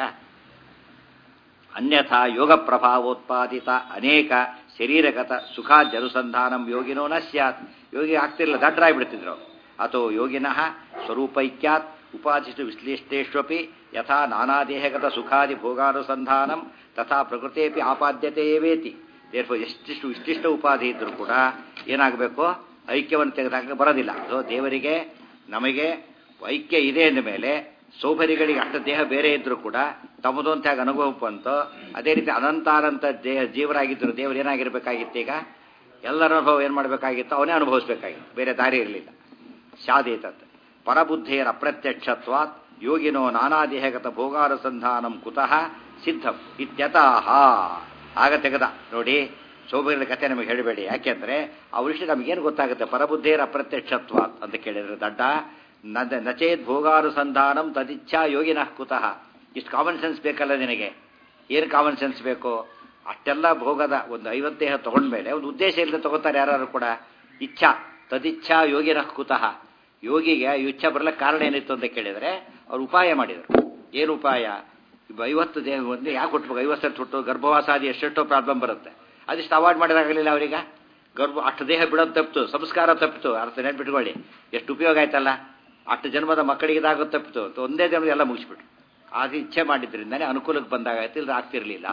A: ಅನ್ಯಥಾ ಯೋಗ ಪ್ರಭಾವೋತ್ಪಾದಿತ ಅನೇಕ ಶರೀರಗತ ಸುಖಾದ್ಯನುಸಂಧಾನಂ ಯೋಗಿನೋ ನ ಸ್ಯಾತ್ ಯೋಗಿ ಆಗ್ತಿರಲಿಲ್ಲ ದಡ್ಡರಾಗ್ಬಿಡ್ತಿದ್ರು ಅವ್ರು ಅಥೋ ಯೋಗಿನಃ ಸ್ವರೂಪೈಕ್ಯಾತ್ ಉಪಾದಿಷ್ಟು ವಿಶ್ಲಿಷ್ಟೇಷ್ವಪಿ ಯಥಾ ನಾನಾದೇಹಗತ ಸುಖಾದಿ ಭೋಗಾನುಸಂಧಾನಂ ತಥಾ ಪ್ರಕೃತಿಯಪಿ ಆಪಾದ್ಯತೆ ವೇತಿ ದೇರ್ಫೋ ಎಷ್ಟಿಷ್ಟು ಇಷ್ಟಿಷ್ಟ ಉಪಾಧಿ ಇದ್ರೂ ಕೂಡ ಏನಾಗಬೇಕು ಐಕ್ಯವನ್ನು ತೆಗೆದಾಗ ಬರೋದಿಲ್ಲ ಸೊ ದೇವರಿಗೆ ನಮಗೆ ಐಕ್ಯ ಇದೆ ಅಂದ ಮೇಲೆ ಸೌಭರಿಗಳಿಗೆ ಅಷ್ಟ ದೇಹ ಬೇರೆ ಇದ್ರೂ ಕೂಡ ತಮ್ಮದು ಅಂತ ಹೇಗೆ ಅನುಭವ ಬಂತು ಅದೇ ರೀತಿ ಅನಂತಾನಂತ ದೇಹ ಜೀವರಾಗಿದ್ದರು ದೇವರು ಏನಾಗಿರ್ಬೇಕಾಗಿತ್ತು ಈಗ ಎಲ್ಲರ ಅನುಭವ ಏನು ಮಾಡಬೇಕಾಗಿತ್ತು ಅವನೇ ಅನುಭವಿಸ್ಬೇಕಾಗಿತ್ತು ಬೇರೆ ದಾರಿ ಇರಲಿಲ್ಲ ಶಾದೀತತ್ ಪರಬುದ್ಧೇರ ಅಪ್ರತ್ಯಕ್ಷತ್ವಾತ್ ಯೋಗಿನೋ ನಾನಾದೇಹಗತ ಭೋಗಾನುಸಂಧಾನಂ ಕುತಃ ಸಿದ್ಧಂ ಇತ್ಯತಃ ಆಗ ತೆಗೆದ ನೋಡಿ ಸೌಭರಿಗಳ ಕಥೆ ನಮಗೆ ಹೇಳಬೇಡಿ ಯಾಕೆಂದ್ರೆ ಅವರಿಷ್ಟು ನಮಗೇನು ಗೊತ್ತಾಗುತ್ತೆ ಪರಬುದ್ಧೇರ ಅಪ್ರತ್ಯಕ್ಷತ್ವ ಅಂತ ಕೇಳಿದ್ರೆ ದಡ್ಡ ನದ ನಚೇತ್ ಭೋಗಾನುಸಂಧಾನಂ ತದಿಚ್ಛಾ ಯೋಗಿನಃ ಕುತಃ ಇಷ್ಟು ಕಾಮನ್ ಸೆನ್ಸ್ ಬೇಕಲ್ಲ ನಿನಗೆ ಏನು ಕಾಮನ್ ಸೆನ್ಸ್ ಬೇಕು ಅಷ್ಟೆಲ್ಲ ಭೋಗದ ಒಂದು ಐವತ್ತು ದೇಹ ತಗೊಂಡ್ಮೇಲೆ ಒಂದು ಉದ್ದೇಶ ಇಲ್ಲದೆ ತಗೋತಾರೆ ಯಾರು ಕೂಡ ಇಚ್ಛಾ ತದಿಚ್ಛಾ ಯೋಗಿನಃ ಕುತಃ ಯೋಗಿಗೆ ಇಚ್ಛಾ ಬರ್ಲಿಕ್ಕೆ ಕಾರಣ ಏನಿತ್ತು ಅಂತ ಕೇಳಿದರೆ ಅವ್ರು ಉಪಾಯ ಮಾಡಿದರು ಏನು ಉಪಾಯ ಇವ್ ಐವತ್ತು ದೇಹ ಒಂದು ಯಾಕೆ ಹುಟ್ಟಬೇಕು ಐವತ್ತು ಸಲ ಹುಟ್ಟು ಗರ್ಭವಾಸಾದಿ ಎಷ್ಟೆಷ್ಟೋ ಪ್ರಾಬ್ಲಮ್ ಬರುತ್ತೆ ಅದಿಷ್ಟು ಅವಾಯ್ಡ್ ಮಾಡೋದಾಗಲಿಲ್ಲ ಅವರಿಗೆ ಗರ್ಭ ಅಷ್ಟು ದೇಹ ಬಿಡೋದು ತಪ್ಪಿತು ಸಂಸ್ಕಾರ ತಪ್ಪಿತು ಅರ್ಥ ನೆನ್ಪಿಟ್ಕೊಳ್ಳಿ ಎಷ್ಟು ಉಪಯೋಗ ಆಯ್ತಲ್ಲ ಅಷ್ಟು ಜನ್ಮದ ಮಕ್ಕಳಿಗೆ ಇದಾಗೋದು ತಪ್ಪಿತು ಅಂತ ಒಂದೇ ಜನ್ಮ ಎಲ್ಲ ಮುಗಿಸ್ಬಿಟ್ರು ಅದು ಇಚ್ಛೆ ಮಾಡಿದ್ರಿಂದನೇ ಅನುಕೂಲಕ್ಕೆ ಬಂದಾಗ ಆಯ್ತು ಇಲ್ಲ ಆಗ್ತಿರ್ಲಿಲ್ಲ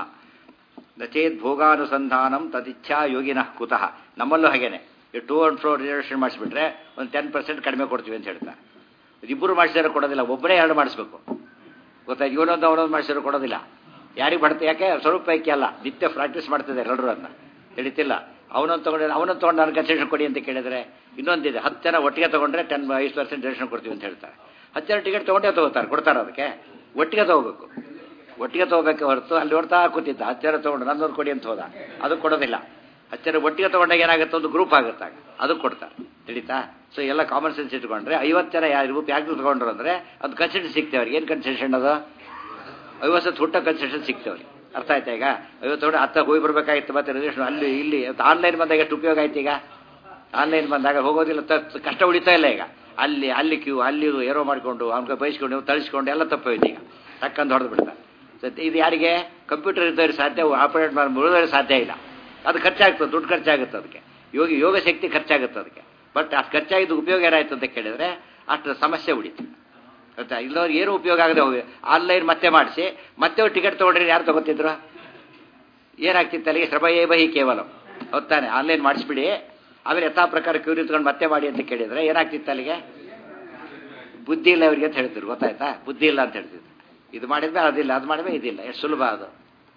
A: ನಚೇತ್ ಭೋಗಾನುಸಂಧಾನಂ ತದಿಚ್ಛಾ ಯೋಗಿನಃ ಕುತಃ ನಮ್ಮಲ್ಲೂ ಹಾಗೇನೆ ಈ ಟೂ ಅಂಡ್ ಫ್ರೋ ರಿಸರ್ವೇಷನ್ ಮಾಡಿಸ್ಬಿಟ್ರೆ ಒಂದು ಟೆನ್ ಪರ್ಸೆಂಟ್ ಕಡಿಮೆ ಕೊಡ್ತೀವಿ ಅಂತ ಹೇಳ್ತಾರೆ ಇಬ್ಬರು ಮಾಡಿಸಿದ್ರೆ ಕೊಡೋದಿಲ್ಲ ಒಬ್ಬರೇ ಎರಡು ಮಾಡಿಸ್ಬೇಕು ಗೊತ್ತಾಯ್ತು ಇವನೊಂದು ಅವನೊಂದು ಮಾಡಿಸಿದ್ರು ಕೊಡೋದಿಲ್ಲ ಯಾರಿಗೆ ಬಡ್ತೆ ಯಾಕೆ ಸ್ವಲ್ಪ ಐಕ್ಯ ಅಲ್ಲ ನಿತ್ಯ ಪ್ರಾಕ್ಟೀಸ್ ಮಾಡ್ತಿದ್ದಾರೆ ಎಲ್ಲರೂ ಅದನ್ನ ತಿಳಿತಿಲ್ಲ ಅವನೊಂದು ತೊಗೊಂಡ್ರೆ ಅವನೊಂದು ತೊಗೊಂಡು ನನಗೆ ಕನ್ಸೆಷನ್ ಕೊಡಿ ಅಂತ ಕೇಳಿದ್ರೆ ಇನ್ನೊಂದಿದೆ ಹತ್ತು ಜನ ಒಟ್ಟಿಗೆ ತೊಗೊಂಡ್ರೆ ಟೆನ್ ಐದು ಪರ್ಸೆಂಟ್ ರಿಸರ್ವೇಷನ್ ಕೊಡ್ತೀವಿ ಅಂತ ಹೇಳ್ತಾರೆ ಹತ್ತು ಜನ ಟಿಕೆಟ್ ತೊಗೊಂಡೇ ತಗೋತಾರೆ ಕೊಡ್ತಾರೆ ಅದಕ್ಕೆ ಒಟ್ಟಿಗೆ ತಗೋಬೇಕು ಒಟ್ಟಿಗೆ ತಗೋಬೇಕೆ ಹೊರತು ಅಲ್ಲಿ ನೋಡ್ತಾ ಕೂತಿದ್ದ ಹತ್ತು ಜನ ತೊಗೊಂಡು ನನ್ನೊಂದು ಕೊಡಿ ಅಂತ ಹೋದ ಅದು ಕೊಡೋದಿಲ್ಲ ಹತ್ತು ಜನ ಒಟ್ಟಿಗೆ ತೊಗೊಂಡಾಗ ಏನಾಗುತ್ತೆ ಒಂದು ಗ್ರೂಪ್ ಆಗುತ್ತೆ ಅದು ಕೊಡ್ತಾರೆ ತಿಳಿತಾ ಸೊ ಎಲ್ಲ ಕಾಮನ್ ಸೆನ್ಸ್ ಇಟ್ಕೊಂಡ್ರೆ ಐವತ್ತು ಜನ ಯಾರು ಗ್ರೂಪ್ ಯಾಕೆ ತಗೊಂಡ್ರು ಅಂದರೆ ಅದು ಕನ್ಸೆಷನ್ ಸಿಗ್ತೇವೆ ಅವ್ರಿಗೆ ಏನು ಕನ್ಸೆಷನ್ ಅದು ಐವತ್ತು ಸತ್ತು ಹುಟ್ಟ ಕನ್ಸೆಷನ್ ಸಿಗ್ತೇವೆ ಅರ್ಥ ಆಯ್ತಾ ಈಗ ಐವತ್ತು ತೊಗೊಂಡು ಹತ್ತ ಹೋಗಿ ಬರಬೇಕಾಗಿತ್ತು ಮತ್ತೆ ರಿಸರ್ವೇಷನ್ ಅಲ್ಲಿ ಇಲ್ಲಿ ಆನ್ಲೈನ್ ಬಂದಾಗ ಎಷ್ಟು ಉಪಯೋಗ ಆಯ್ತು ಈಗ ಆನ್ಲೈನ್ ಬಂದಾಗ ಹೋಗೋದಿಲ್ಲ ತ- ಕಷ್ಟ ಉಳಿತಾ ಇಲ್ಲ ಈಗ ಅಲ್ಲಿ ಅಲ್ಲಿ ಕ್ಯೂ ಅಲ್ಲಿ ಏರೋ ಮಾಡಿಕೊಂಡು ಅವ್ನಿಗೆ ಬಯಸ್ಕೊಂಡು ತಳಿಸ್ಕೊಂಡು ಎಲ್ಲ ತಪ್ಪೋಯ್ತು ಈಗ ಟಕ್ಕಂತ ಹೊಡೆದು ಬಿಡ್ತಾರೆ ಸತ್ಯ ಇದು ಯಾರಿಗೆ ಕಂಪ್ಯೂಟರ್ ಇದ್ದವ್ರಿಗೆ ಸಾಧ್ಯ ಆಪರೇಟ್ ಮಾಡಿ ಮುಳುಗಡೆ ಸಾಧ್ಯ ಇಲ್ಲ ಅದು ಖರ್ಚಾಗ್ತದೆ ದುಡ್ಡು ಖರ್ಚಾಗುತ್ತೆ ಅದಕ್ಕೆ ಯೋಗ ಯೋಗ ಶಕ್ತಿ ಖರ್ಚಾಗುತ್ತೆ ಅದಕ್ಕೆ ಬಟ್ ಅಷ್ಟು ಖರ್ಚಾಗಿದ್ದು ಉಪಯೋಗ ಏನಾಯ್ತು ಅಂತ ಕೇಳಿದ್ರೆ ಅಷ್ಟು ಸಮಸ್ಯೆ ಉಳಿತು ಗೊತ್ತಾ ಇಲ್ಲವ್ರಿಗೆ ಏನು ಉಪಯೋಗ ಆಗದೆ ಹೋಗಿ ಆನ್ಲೈನ್ ಮತ್ತೆ ಮಾಡಿಸಿ ಮತ್ತೆ ಟಿಕೆಟ್ ತೊಗೊಂಡ್ರೆ ಯಾರು ತಗೋತಿದ್ರು ಏನಾಗ್ತಿತ್ತು ಅಲ್ಲಿಗೆ ಶ್ರಮ ಏ ಬಹಿ ಕೇವಲ ಹೊತ್ತಾನೆ ಆನ್ಲೈನ್ ಮಾಡಿಸ್ಬಿಡಿ ಆಮೇಲೆ ಯಥಾ ಪ್ರಕಾರ ಕ್ಯೂ ನಿಂತ್ಕೊಂಡು ಮತ್ತೆ ಮಾಡಿ ಅಂತ ಕೇಳಿದ್ರೆ ಏನಾಗ್ತಿತ್ತು ಅಲ್ಲಿಗೆ ಬುದ್ಧಿ ಇಲ್ಲ ಇವರಿಗೆ ಅಂತ ಹೇಳ್ತಿದ್ರು ಗೊತ್ತಾಯ್ತಾ ಬುದ್ಧಿ ಇಲ್ಲ ಅಂತ ಹೇಳ್ತಿದ್ರು ಇದು ಮಾಡಿದ್ಮೇಲೆ ಅದಿಲ್ಲ ಅದು ಮಾಡಿದ್ಮೇಲೆ ಇದಿಲ್ಲ ಎಷ್ಟು ಸುಲಭ ಅದು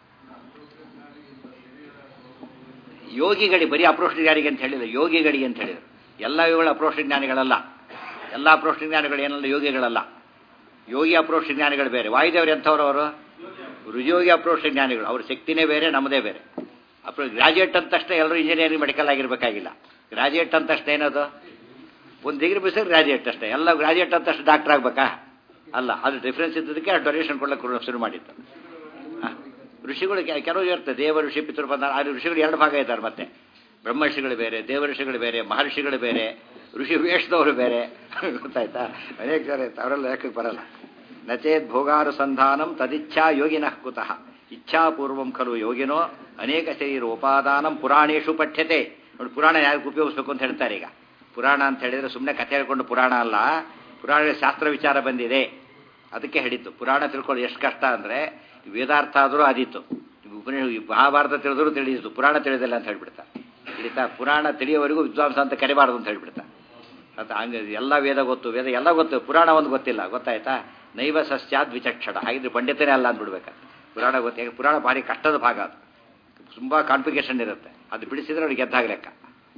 A: ಯೋಗಿಗಳಿಗೆ ಬರೀ ಅಪ್ರೋಷ್ಟ ಜ್ಞಾನಿಗೆ ಅಂತ ಹೇಳಿಲ್ಲ ಯೋಗಿಗಳಿಗೆ ಅಂತ ಹೇಳಿದ್ರು ಎಲ್ಲ ಇವುಗಳು ಅಪ್ರೋಷ್ಟ ಜ್ಞಾನಿಗಳಲ್ಲ ಎಲ್ಲ ಅಪ್ರೋಷ್ಟ ಜ್ಞಾನಿಗಳು ಏನಲ್ಲ ಯೋಗಿಗಳಲ್ಲ ಯೋಗಿ ಅಪ್ರೋಷ್ಟ ಜ್ಞಾನಿಗಳು ಬೇರೆ ವಾಯುದೇವರು ಎಂಥವ್ರು ಅವರು ರುಜೋಗಿ ಅಪ್ರೋಷ್ಟ ಜ್ಞಾನಿಗಳು ಅವ್ರ ಶಕ್ತಿನೇ ಬೇರೆ ನಮ್ಮದೇ ಬೇರೆ ಅಪ್ರೋ ಗ್ರಾಜುಯೇಟ್ ಅಂತ ತಕ್ಷಣ ಎಲ್ಲರೂ ಇಂಜಿನಿಯರಿಂಗ್ ಮೆಡಿಕಲ್ ಆಗಿರ್ಬೇಕಾಗಿಲ್ಲ ಗ್ರಾಜುಯೇಟ್ ಅಂತ ತಕ್ಷಣ ಏನದು ಒಂದು ಡಿಗ್ರಿ ಬಿಸಿದ್ರೆ ಗ್ರಾಜುಯೇಟ್ ಅಷ್ಟೇ ಎಲ್ಲ ಗ್ರಾಜುಯೇಟ್ ಅಂತ ತಕ್ಷಣ ಡಾಕ್ಟರ್ ಆಗ್ಬೇಕಾ ಅಲ್ಲ ಅದು ಡಿಫ್ರೆನ್ಸ್ ಇದ್ದದಕ್ಕೆ ಡೊನೇಷನ್ ಕೊಡ್ಲಿಕ್ಕೆ ಶುರು ಮಾಡಿತ್ತು ಹ. ಋಷಿಗಳು ಕೆ- ಕೆಲವು ಇರ್ತದೆ ದೇವ ಋಷಿ ಪಿತೃಪದ ಆ ಋಷಿಗಳು ಎರಡು ಭಾಗ ಇದ್ದಾರೆ ಮತ್ತೆ ಬ್ರಹ್ಮ ಋಷಿಗಳು ಬೇರೆ ದೇವ ಋಷಿಗಳು ಬೇರೆ ಮಹರ್ಷಿಗಳು ಬೇರೆ ಋಷಿ ವೇಷದವರು ಬೇರೆ ಗೊತ್ತಾಯ್ತಾ ಅನೇಕ ಜನ ಇರ್ತಾರೆ. ಅವರೆಲ್ಲ ಲೆಕ್ಕಕ್ಕೆ ಬರಲ್ಲ ನಚೇತ್ ಭೋಗಾನುಸಂಧಾನಂ ತದಿಚ್ಛಾ ಯೋಗಿನಃ ಕುತಃ ಇಚ್ಛಾಪೂರ್ವಂ ಖಲು ಯೋಗಿನೋ ಅನೇಕ ಶರೀರ ಉಪಾದಾನಂ ಪುರಾಣೇಶು ಪಠ್ಯತೆ ನೋಡಿ ಪುರಾಣ ಯಾರಿಗೆ ಉಪಯೋಗಿಸ್ಬೇಕು ಅಂತ ಹೇಳ್ತಾರೆ ಈಗ ಪುರಾಣ ಅಂತ ಹೇಳಿದ್ರೆ ಸುಮ್ಮನೆ ಕಥೆ ಹೇಳ್ಕೊಂಡು ಪುರಾಣ ಅಲ್ಲ ಪುರಾಣ ಶಾಸ್ತ್ರ ವಿಚಾರ ಬಂದಿದೆ ಅದಕ್ಕೆ ಹೇಳಿತ್ತು ಪುರಾಣ ತಿಳ್ಕೊಳ್ಳಿ ಎಷ್ಟು ಕಷ್ಟ ಅಂದರೆ ವೇದಾರ್ಥ ಆದರೂ ಆದೀತು ಉಪನಿಷ ಮಹಾಭಾರತ ತಿಳಿದ್ರು ತಿಳಿಯಿತು ಪುರಾಣ ತಿಳಿದಿಲ್ಲ ಅಂತ ಹೇಳ್ಬಿಡ್ತಾರೆ ತಿಳಿತಾ ಪುರಾಣ ತಿಳಿಯೋವರೆಗೂ ವಿದ್ವಾಂಸ ಅಂತ ಕರಿಬಾರ್ದು ಅಂತ ಹೇಳ್ಬಿಡ್ತಾರೆ ಅದು ಹಂಗೆ ಎಲ್ಲ ವೇದ ಗೊತ್ತು ವೇದ ಎಲ್ಲ ಗೊತ್ತು ಪುರಾಣ ಒಂದು ಗೊತ್ತಿಲ್ಲ ಗೊತ್ತಾಯ್ತಾ ನೈವ ಸಸ್ಯಾದ್ ವಿಚಕ್ಷಣ ಹಾಗಿದ್ರೆ ಪಂಡಿತನೇ ಅಲ್ಲ ಅಂದ್ಬಿಡ್ಬೇಕು ಪುರಾಣ ಗೊತ್ತು ಯಾಕೆ ಪುರಾಣ ಭಾರಿ ಕಷ್ಟದ ಭಾಗ ಅದು ತುಂಬ ಕಾಂಪ್ಲಿಕೇಶನ್ ಇರುತ್ತೆ ಅದು ಬಿಡಿಸಿದ್ರೆ ಅವ್ರಿಗೆ ಗೆದ್ದಾಗ ಲೆಕ್ಕ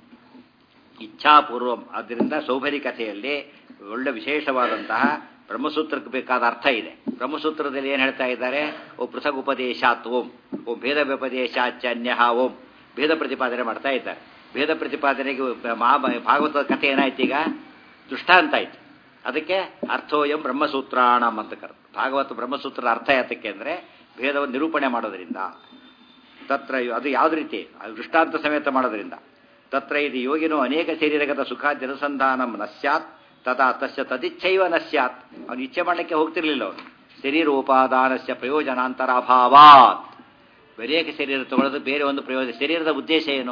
A: ಇಚ್ಛಾಪೂರ್ವಂ ಆದ್ದರಿಂದ ಸೌಭರಿ ಕಥೆಯಲ್ಲಿ ಒಳ್ಳೆ ವಿಶೇಷವಾದಂತಹ ಬ್ರಹ್ಮಸೂತ್ರಕ್ಕೆ ಬೇಕಾದ ಅರ್ಥ ಇದೆ ಬ್ರಹ್ಮಸೂತ್ರದಲ್ಲಿ ಏನು ಹೇಳ್ತಾ ಇದ್ದಾರೆ ಓ ಪೃಥಕ್ ಉಪದೇಶಾತ್ ಓಂ ಓ ಭೇದ ವ್ಯಪದೇಶಾಚ್ಯನ್ಯ ಓಂ ಭೇದ ಪ್ರತಿಪಾದನೆ ಮಾಡ್ತಾ ಇದ್ದಾರೆ ಭೇದ ಪ್ರತಿಪಾದನೆಗೆ ಮಹಾ ಭಾಗವತದ ಕಥೆ ಏನಾಯ್ತು ಈಗ ದೃಷ್ಟಾಂತ ಆಯ್ತು ಅದಕ್ಕೆ ಅರ್ಥೋಯಂ ಬ್ರಹ್ಮಸೂತ್ರಾಣಂ ಅಂತ ಕರೆದು ಭಾಗವತ ಬ್ರಹ್ಮಸೂತ್ರದ ಅರ್ಥ ಯಾತಕ್ಕೆ ಅಂದರೆ ಭೇದವನ್ನು ನಿರೂಪಣೆ ಮಾಡೋದ್ರಿಂದ ತತ್ರ ಅದು ಯಾವ್ದು ರೀತಿ ಅದು ದೃಷ್ಟಾಂತ ಸಮೇತ ಮಾಡೋದ್ರಿಂದ ತತ್ರ ಇದು ಯೋಗಿನೋ ಅನೇಕ ಶರೀರಗತ ಸುಖಾದ್ಯನುಸಂಧಾನಂ ನ ಸ್ಯಾತ್ ತದಾ ತಸ್ಯ ತದಿಚ್ಛೈವ ನ ಸ್ಯಾತ್ ಅವನು ಇಚ್ಛೆ ಮಾಡಲಿಕ್ಕೆ ಹೋಗ್ತಿರ್ಲಿಲ್ಲ ಅವನು ಶರೀರೋಪಾದಾನಸ್ಯ ಪ್ರಯೋಜನಾಂತರಾಭಾವಾತ್ ಅನೇಕ ಶರೀರ ತಗೊಳ್ಳೋದು ಬೇರೆ ಒಂದು ಪ್ರಯೋಜನ ಶರೀರದ ಉದ್ದೇಶ ಏನು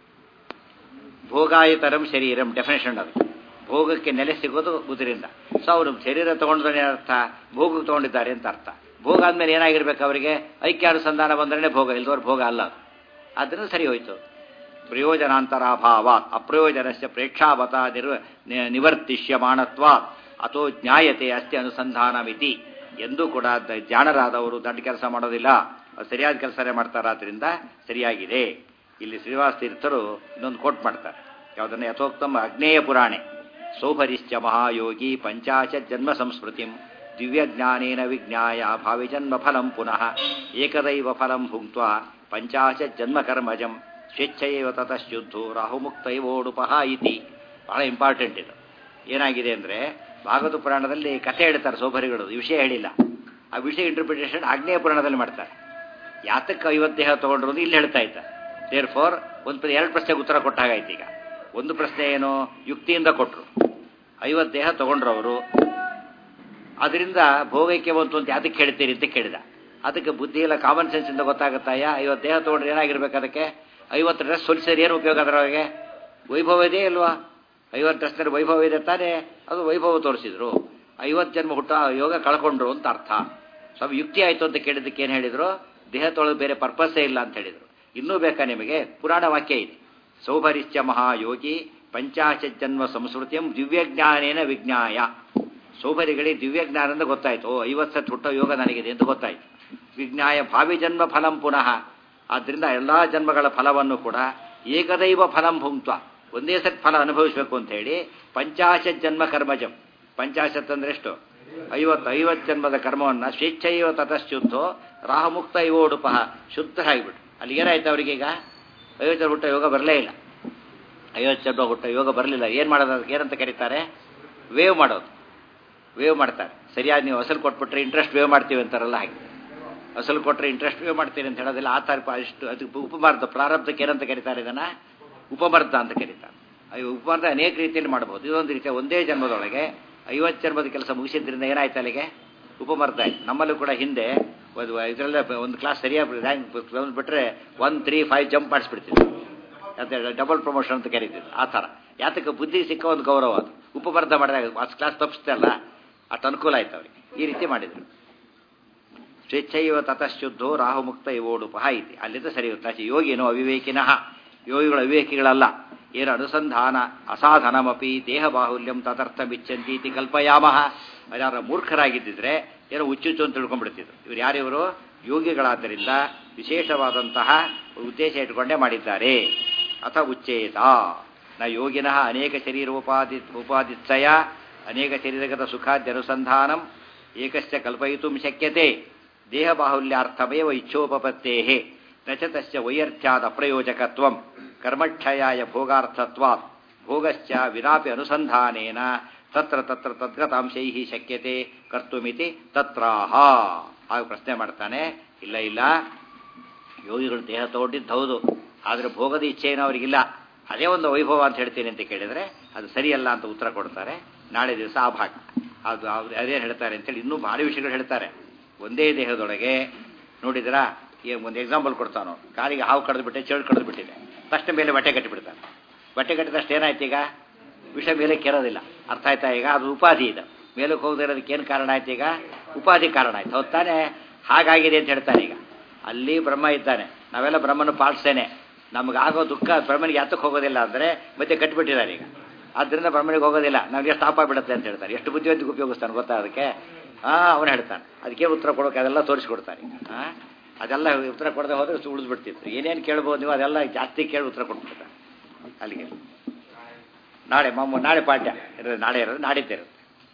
A: ಭೋಗಾಯತರಂ ಶರೀರಂ ಡೆಫಿನೇಷನ್ ಅದು ಭೋಗಕ್ಕೆ ನೆಲೆ ಸಿಗೋದು ಇದರಿಂದ ಸೊ ಅವರು ಶರೀರ ತಗೊಂಡ್ರೆ ಅರ್ಥ ಭೋಗಕ್ಕೆ ತಗೊಂಡಿದ್ದಾರೆ ಅಂತ ಅರ್ಥ ಭೋಗ ಆದ್ಮೇಲೆ ಏನಾಗಿರ್ಬೇಕು ಅವರಿಗೆ ಐಕ್ಯಾನುಸಂಧಾನ ಬಂದ್ರೆ ಭೋಗ ಇಲ್ದವ್ರು ಭೋಗ ಅಲ್ಲ ಅದು ಆದ್ದರಿಂದ ಸರಿ ಹೋಯ್ತು ಪ್ರಯೋಜನಾಂತರಾಭಾವ ಅಪ್ರಯೋಜನಸ್ಯ ಪ್ರೇಕ್ಷಾವತ ನಿರ್ ನಿವರ್ತಿಷ್ಯಮಾಣತ್ವ ಅಥೋ ಜ್ಞಾಯತೆ ಅಸ್ತಿ ಅನುಸಂಧಾನಮಿತಿ ಎಂದೂ ಕೂಡ ದ- ಜಾಣರಾದವರು ದೊಡ್ಡ ಕೆಲಸ ಮಾಡೋದಿಲ್ಲ ಅವ್ರು ಸರಿಯಾದ ಕೆಲಸನೇ ಮಾಡ್ತಾರಾದ್ರಿಂದ ಸರಿಯಾಗಿದೆ ಇಲ್ಲಿ ಶ್ರೀನಿವಾಸ ತೀರ್ಥರು ಇನ್ನೊಂದು ಕೋಟ್ ಮಾಡ್ತಾರೆ ಯಾವುದನ್ನ ಯಥೋಕ್ತಮ ಅಗ್ನೇಯ ಪುರಾಣೆ ಸೌಭರಿಶ್ಚ ಮಹಾಯೋಗಿ ಪಂಚಾಶ ಜನ್ಮ ಸಂಸ್ಮೃತಿಂ ದಿವ್ಯಜ್ಞಾನೇನ ವಿಜ್ಞಾಯ ಭಾವಿಜನ್ಮ ಫಲಂ ಪುನಃ ಏಕದೈವ ಫಲಂ ಭುಕ್ತ ಪಂಚಾಶ ಜನ್ಮ ಕರ್ಮಜಂ ಸ್ವೇಚ್ಛೆಯವ ತತಶ್ಯುದ್ಧೋ ರಾಹುಮುಕ್ತೈವೋಡುಪಹ ಇತಿ ಬಹಳ ಇಂಪಾರ್ಟೆಂಟ್ ಇದು ಏನಾಗಿದೆ ಅಂದರೆ ಭಾಗವತ ಪುರಾಣದಲ್ಲಿ ಕಥೆ ಹೇಳ್ತಾರೆ ಸೋಭರಿಗಳು ಈ ವಿಷಯ ಹೇಳಿಲ್ಲ ಆ ವಿಷಯ ಇಂಟರ್ಪ್ರಿಟೇಷನ್ ಆಗ್ನೇಯ ಪುರಾಣದಲ್ಲಿ ಮಾಡ್ತಾರೆ ಯಾತಕ್ಕೆ ಐವತ್ತು ದೇಹ ತಗೊಂಡ್ರು ಅಂತ ಇಲ್ಲಿ ಹೇಳ್ತಾ ಇದ್ದ ದೇರ್ ಫೋರ್ ಒಂದು ಪ್ರ- ಎರಡು ಪ್ರಶ್ನೆಗೆ ಉತ್ತರ ಕೊಟ್ಟ ಹಾಗಾಯ್ತು ಈಗ ಒಂದು ಪ್ರಶ್ನೆ ಏನು ಯುಕ್ತಿಯಿಂದ ಕೊಟ್ಟರು ಐವತ್ತು ದೇಹ ತಗೊಂಡ್ರು ಅವರು ಅದರಿಂದ ಭೋಗಕ್ಕೆ ಬಂತು ಅಂತ ಯಾತಕ್ಕೆ ಹೇಳ್ತೀರಿ ಅಂತ ಕೇಳಿದ ಅದಕ್ಕೆ ಬುದ್ಧಿ ಇಲ್ಲ ಕಾಮನ್ ಸೆನ್ಸ್ ಇಂದ ಗೊತ್ತಾಗುತ್ತಾಯ ಐವತ್ತು ದೇಹ ತಗೊಂಡ್ರೆ ಏನಾಗಿರ್ಬೇಕು ಅದಕ್ಕೆ ಐವತ್ತು ಡ್ರೆಸ್ ಹೊಲಿಸಿದ್ರೆ ಏನು ಉಪಯೋಗ ಅದರೊಳಗೆ ವೈಭವ ಇದೆ ಇಲ್ವಾ ಐವತ್ತು ಡ್ರೆಸ್ನಲ್ಲಿ ವೈಭವ ಇದೆ ತಾನೇ ಅದು ವೈಭವ ತೋರಿಸಿದ್ರು ಐವತ್ತು ಜನ್ಮ ಹುಟ್ಟ ಯೋಗ ಕಳ್ಕೊಂಡ್ರು ಅಂತ ಅರ್ಥ ಸ್ವಲ್ಪ ಯುಕ್ತಿ ಆಯಿತು ಅಂತ ಕೇಳಿದ್ದಕ್ಕೆ ಏನು ಹೇಳಿದ್ರು ದೇಹ ತೊಳೆದು ಬೇರೆ ಪರ್ಪಸ್ಸೇ ಇಲ್ಲ ಅಂತ ಹೇಳಿದ್ರು ಇನ್ನೂ ಬೇಕಾ ನಿಮಗೆ ಪುರಾಣ ವಾಕ್ಯ ಇದೆ ಸೌಭರಿಶ್ಚ ಮಹಾಯೋಗಿ ಪಂಚಾಶ ಜನ್ಮ ಸಂಸ್ಕೃತಿಯಂ ದಿವ್ಯಜ್ಞಾನೇನ ವಿಜ್ಞಾಯ ಸೌಭರಿಗಳಿಗೆ ದಿವ್ಯಜ್ಞಾನದಿಂದ ಗೊತ್ತಾಯ್ತು ಓ ಐವತ್ತು ಸತ್ ಹುಟ್ಟೋ ಯೋಗ ನನಗಿದೆ ಅಂತ ಗೊತ್ತಾಯ್ತು ವಿಜ್ಞಾಯ ಭಾವಿ ಜನ್ಮ ಫಲಂ ಪುನಃ ಆದ್ದರಿಂದ ಎಲ್ಲ ಜನ್ಮಗಳ ಫಲವನ್ನು ಕೂಡ ಏಕದೈವ ಫಲಂ ಭುಂಕ್ತ ಒಂದೇ ಸತ್ ಫಲ ಅನುಭವಿಸಬೇಕು ಅಂತ ಹೇಳಿ ಪಂಚಾಶತ್ ಜನ್ಮ ಕರ್ಮಜಂ ಪಂಚಾಶತ್ ಅಂದ್ರೆ ಎಷ್ಟು ಐವತ್ತು ಐವತ್ತು ಜನ್ಮದ ಕರ್ಮವನ್ನು ಸ್ವೇಚ್ಛೈವ ತತಶ್ಶುದ್ಧೋ ರಾಹಮುಕ್ತ ಇವೋಡುಪಹ ಶುದ್ಧ ಆಗಿಬಿಟ್ಟು ಅಲ್ಲಿ ಏನಾಯ್ತು ಅವರಿಗೆ ಈಗ ಐವತ್ತು ಜನ ಹುಟ್ಟ ಯೋಗ ಬರಲೇ ಇಲ್ಲ ಐವತ್ತು ಜನ್ಮ ಹುಟ್ಟ ಯೋಗ ಬರಲಿಲ್ಲ ಏನು ಮಾಡೋದು ಅದಕ್ಕೆ ಏನಂತ ಕರೀತಾರೆ ವೇವ್ ಮಾಡೋದು ವೇವ್ ಮಾಡ್ತಾರೆ ಸರಿಯಾಗಿ ನೀವು ಅಸಲು ಕೊಟ್ಬಿಟ್ರೆ ಇಂಟ್ರೆಸ್ಟ್ ವೇವ್ ಮಾಡ್ತೀವಿ ಅಂತಾರಲ್ಲ ಹಾಗೆ ಅಸಲು ಕೊಟ್ಟರೆ ಇಂಟ್ರೆಸ್ಟ್ ವೇವ್ ಮಾಡ್ತೀರಿ ಅಂತ ಹೇಳೋದಿಲ್ಲ ಆ ಥರ ಇಷ್ಟು ಅದಕ್ಕೆ ಉಪಮಾರ್ಧ ಪ್ರಾರಬ್ಧಕ್ಕೆ ಏನಂತ ಕರೀತಾರೆ ಇದನ್ನು ಉಪಮರ್ಧ ಅಂತ ಕರೀತಾರೆ ಆ ಉಪಮರ್ಧ ಅನೇಕ ರೀತಿಯಲ್ಲಿ ಮಾಡ್ಬೋದು ಇದೊಂದು ರೀತಿಯ ಒಂದೇ ಜನ್ಮದೊಳಗೆ ಐವತ್ತು ಜನ್ಮದ ಕೆಲಸ ಮುಗಿಸಿದ್ರಿಂದ ಏನಾಯ್ತು ಅಲ್ಲಿಗೆ ಉಪಮರ್ಧ ಆಯ್ತು ನಮ್ಮಲ್ಲೂ ಕೂಡ ಹಿಂದೆ ಒಂದು ಇದರಲ್ಲೇ ಒಂದು ಕ್ಲಾಸ್ ಸರಿಯಾಗಿ ರ್ಯಾಂಕ್ ಬಿಟ್ಟರೆ ಒನ್ ತ್ರೀ ಫೈವ್ ಜಂಪ್ ಮಾಡಿಸ್ಬಿಡ್ತಿದ್ವಿ ಅದೇ ಡಬಲ್ ಪ್ರಮೋಷನ್ ಅಂತ ಕರೀತಿದ್ರು ಆ ಥರ ಯಾತಕ್ಕೆ ಬುದ್ಧಿ ಸಿಕ್ಕ ಒಂದು ಗೌರವ ಅದು ಉಪಮರ್ಧ ಮಾಡಿದಾಗ ಆ ಕ್ಲಾಸ್ ತಪ್ಪಿಸ್ತಲ್ಲ ಅಷ್ಟು ಅನುಕೂಲ ಆಯ್ತು ಅವ್ರಿಗೆ ಈ ರೀತಿ ಮಾಡಿದ್ರು ಸ್ವೇಚ್ಛೈವ ತತಶ್ಶುದ್ಧೋ ರಾಹುಮುಕ್ತ ಇವೋಡುಪಹ ಇದೆ ಅಲ್ಲಿಂದ ಸರಿ ಹೋಗ್ತಾ ಯೋಗಿನೋ ಅವಿವೇಕಿನಃ ಯೋಗಿಗಳು ಅವಿವೇಕಿಗಳಲ್ಲ ಏನು ಅನುಸಂಧಾನ ಅಸಾಧನಮಪಿ ದೇಹ ಬಾಹುಲ್ಯಂ ತದರ್ಥ ಬಿಚ್ಚಂತಿ ಇತಿ ಕಲ್ಪಯಾಮಹ ಯಾರ ಮೂರ್ಖರಾಗಿದ್ದಿದ್ರೆ ಏನೋ ಹುಚ್ಚುಚ್ಚು ಅಂತ ತಿಳ್ಕೊಂಡ್ಬಿಡ್ತಿದ್ರು ಇವ್ರು ಯಾರಿವರು ಯೋಗಿಗಳಾದ್ದರಿಂದ ವಿಶೇಷವಾದಂತಹ ಉದ್ದೇಶ ಇಟ್ಕೊಂಡೇ ಮಾಡಿದ್ದಾರೆ ಅಥ ಉಚ್ಚೇತ ನ ಯೋಗಿನಃ ಅನೇಕ ಶರೀರೋಪಾದಿ ಉಪಾದಿತ್ಸಯ ಅನೇಕ ಶರೀರಗತ ಸುಖಾದ್ಯನುಸಂಧಾನಂ ಏಕಶ್ಚ ಕಲ್ಪಯಿತು ಶಕ್ಯತೆ ದೇಹಬಾಹುಲ್ಯಾರ್ಥಮೇವ ಇಚ್ಛೋಪತ್ತೇ ನ ಚ ತಸ್ಯ ವೈಯರ್ಥ್ಯಾದ ಅಪ್ರಯೋಜಕತ್ವಂ ಕರ್ಮಕ್ಷಯಾಯ ಭೋಗಾರ್ಥತ್ವಾತ್ ಭೋಗಶ್ಚ ವಿನಾಪಿ ಅನುಸಂಧಾನೇನ ತತ್ರ ತತ್ರ ತದ್ಗತಾಂಶೈ ಶಕ್ಯತೆ ಕರ್ತುಮಿತಿ ತತ್ರಾಹ ಆಗ ಪ್ರಶ್ನೆ ಮಾಡ್ತಾನೆ ಇಲ್ಲ ಇಲ್ಲ ಯೋಗಿಗಳು ದೇಹ ತಗೊಂಡಿದ್ದು ಹೌದು ಆದರೆ ಭೋಗದ ಇಚ್ಛೆ ಏನೋ ಅವರಿಗಿಲ್ಲ ಅದೇ ಒಂದು ವೈಭವ ಅಂತ ಹೇಳ್ತೀನಿ ಅಂತ ಕೇಳಿದರೆ ಅದು ಸರಿಯಲ್ಲ ಅಂತ ಉತ್ತರ ಕೊಡ್ತಾರೆ ನಾಳೆ ದಿವಸ ಆ ಭಾಗ ಅದು ಅವ್ರು ಅದೇನು ಹೇಳ್ತಾರೆ ಅಂತೇಳಿ ಇನ್ನೂ ಭಾರಿ ವಿಷಯಗಳು ಹೇಳ್ತಾರೆ ಒಂದೇ ದೇಹದೊಳಗೆ ನೋಡಿದಿರಾ ಈ ಒಂದು ಎಕ್ಸಾಂಪಲ್ ಕೊಡ್ತಾನೋ ಕಾಲಿಗೆ ಹಾವು ಕಡ್ದು ಬಿಟ್ಟೆ ಚೇಳು ಕಡ್ದು ಬಿಟ್ಟಿದೆ ತಕ್ಷಣ ಮೇಲೆ ಬಟ್ಟೆ ಕಟ್ಟಿಬಿಡ್ತಾನೆ ಬಟ್ಟೆ ಕಟ್ಟಿದಷ್ಟು ಏನಾಯ್ತು ಈಗ ವಿಷ ಮೇಲೆ ಕೆರೋದಿಲ್ಲ ಅರ್ಥ ಆಯ್ತಾ ಈಗ ಅದು ಉಪಾಧಿ ಇದೆ ಮೇಲಕ್ಕೆ ಹೋಗದೆ ಇರೋದಕ್ಕೆ ಏನು ಕಾರಣ ಆಯ್ತು ಈಗ ಉಪಾಧಿ ಕಾರಣ ಆಯ್ತು ಹೌದ್ ತಾನೇ ಹಾಗಾಗಿದೆ ಅಂತ ಹೇಳ್ತಾನೆ ಈಗ ಅಲ್ಲಿ ಬ್ರಹ್ಮ ಇದ್ದಾನೆ ನಾವೆಲ್ಲ ಬ್ರಹ್ಮನ ಪಾಲಿಸ್ತೇನೆ ನಮಗಾಗೋ ದುಃಖ ಬ್ರಹ್ಮನಿಗೆ ಯಾತಕ್ಕೆ ಹೋಗೋದಿಲ್ಲ ಅಂದರೆ ಮತ್ತೆ ಕಟ್ಟಿಬಿಟ್ಟಿದ್ದಾರೆ ಈಗ ಆದ್ದರಿಂದ ಬ್ರಹ್ಮನಿಗೆ ಹೋಗೋದಿಲ್ಲ ನಮಗೆ ಸ್ಟಾಪ್ ಆಗಿಬಿಡುತ್ತೆ ಅಂತ ಹೇಳ್ತಾರೆ ಎಷ್ಟು ಬುದ್ಧಿವಂತಿಗೆ ಉಪಯೋಗಿಸ್ತಾನೆ ಗೊತ್ತಾ ಅದಕ್ಕೆ ಹಾಂ ಅವನು ಹೇಳ್ತಾನೆ ಅದಕ್ಕೆ ಉತ್ತರ ಕೊಡೋಕೆ ಅದೆಲ್ಲ ತೋರಿಸ್ಕೊಡ್ತಾನೆ ಹಾಂ ಅದೆಲ್ಲ ಉತ್ತರ ಕೊಡದೆ ಹೋದರೆ ಉಳಿದ್ಬಿಡ್ತಿತ್ತು ಏನೇನು ಕೇಳ್ಬೋದು ನೀವು ಅದೆಲ್ಲ ಜಾಸ್ತಿ ಕೇಳಿ ಉತ್ತರ ಕೊಟ್ಬಿಡ್ತಾರೆ ಅಲ್ಲಿಗೆ ನಾಳೆ ಮಮ್ಮ ನಾಳೆ ಪಾಠ್ಯ ಇರೋದು ನಾಳೆ ಇರೋದು ನಾಡಿದ್ದೇ ಇರುತ್ತೆ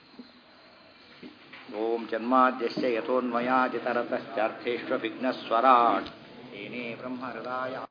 A: ಓಂ ಜನ್ಮಾದ್ಯಸ್ಯ ಯಥೋನ್ಮಯಾದಿತರತಶ್ಚಾರ್ಥೇಶ್ವ ವಿಘ್ನಸ್ವರಾಟ್ ಏನೇ ಬ್ರಹ್ಮ ಹೃದಯ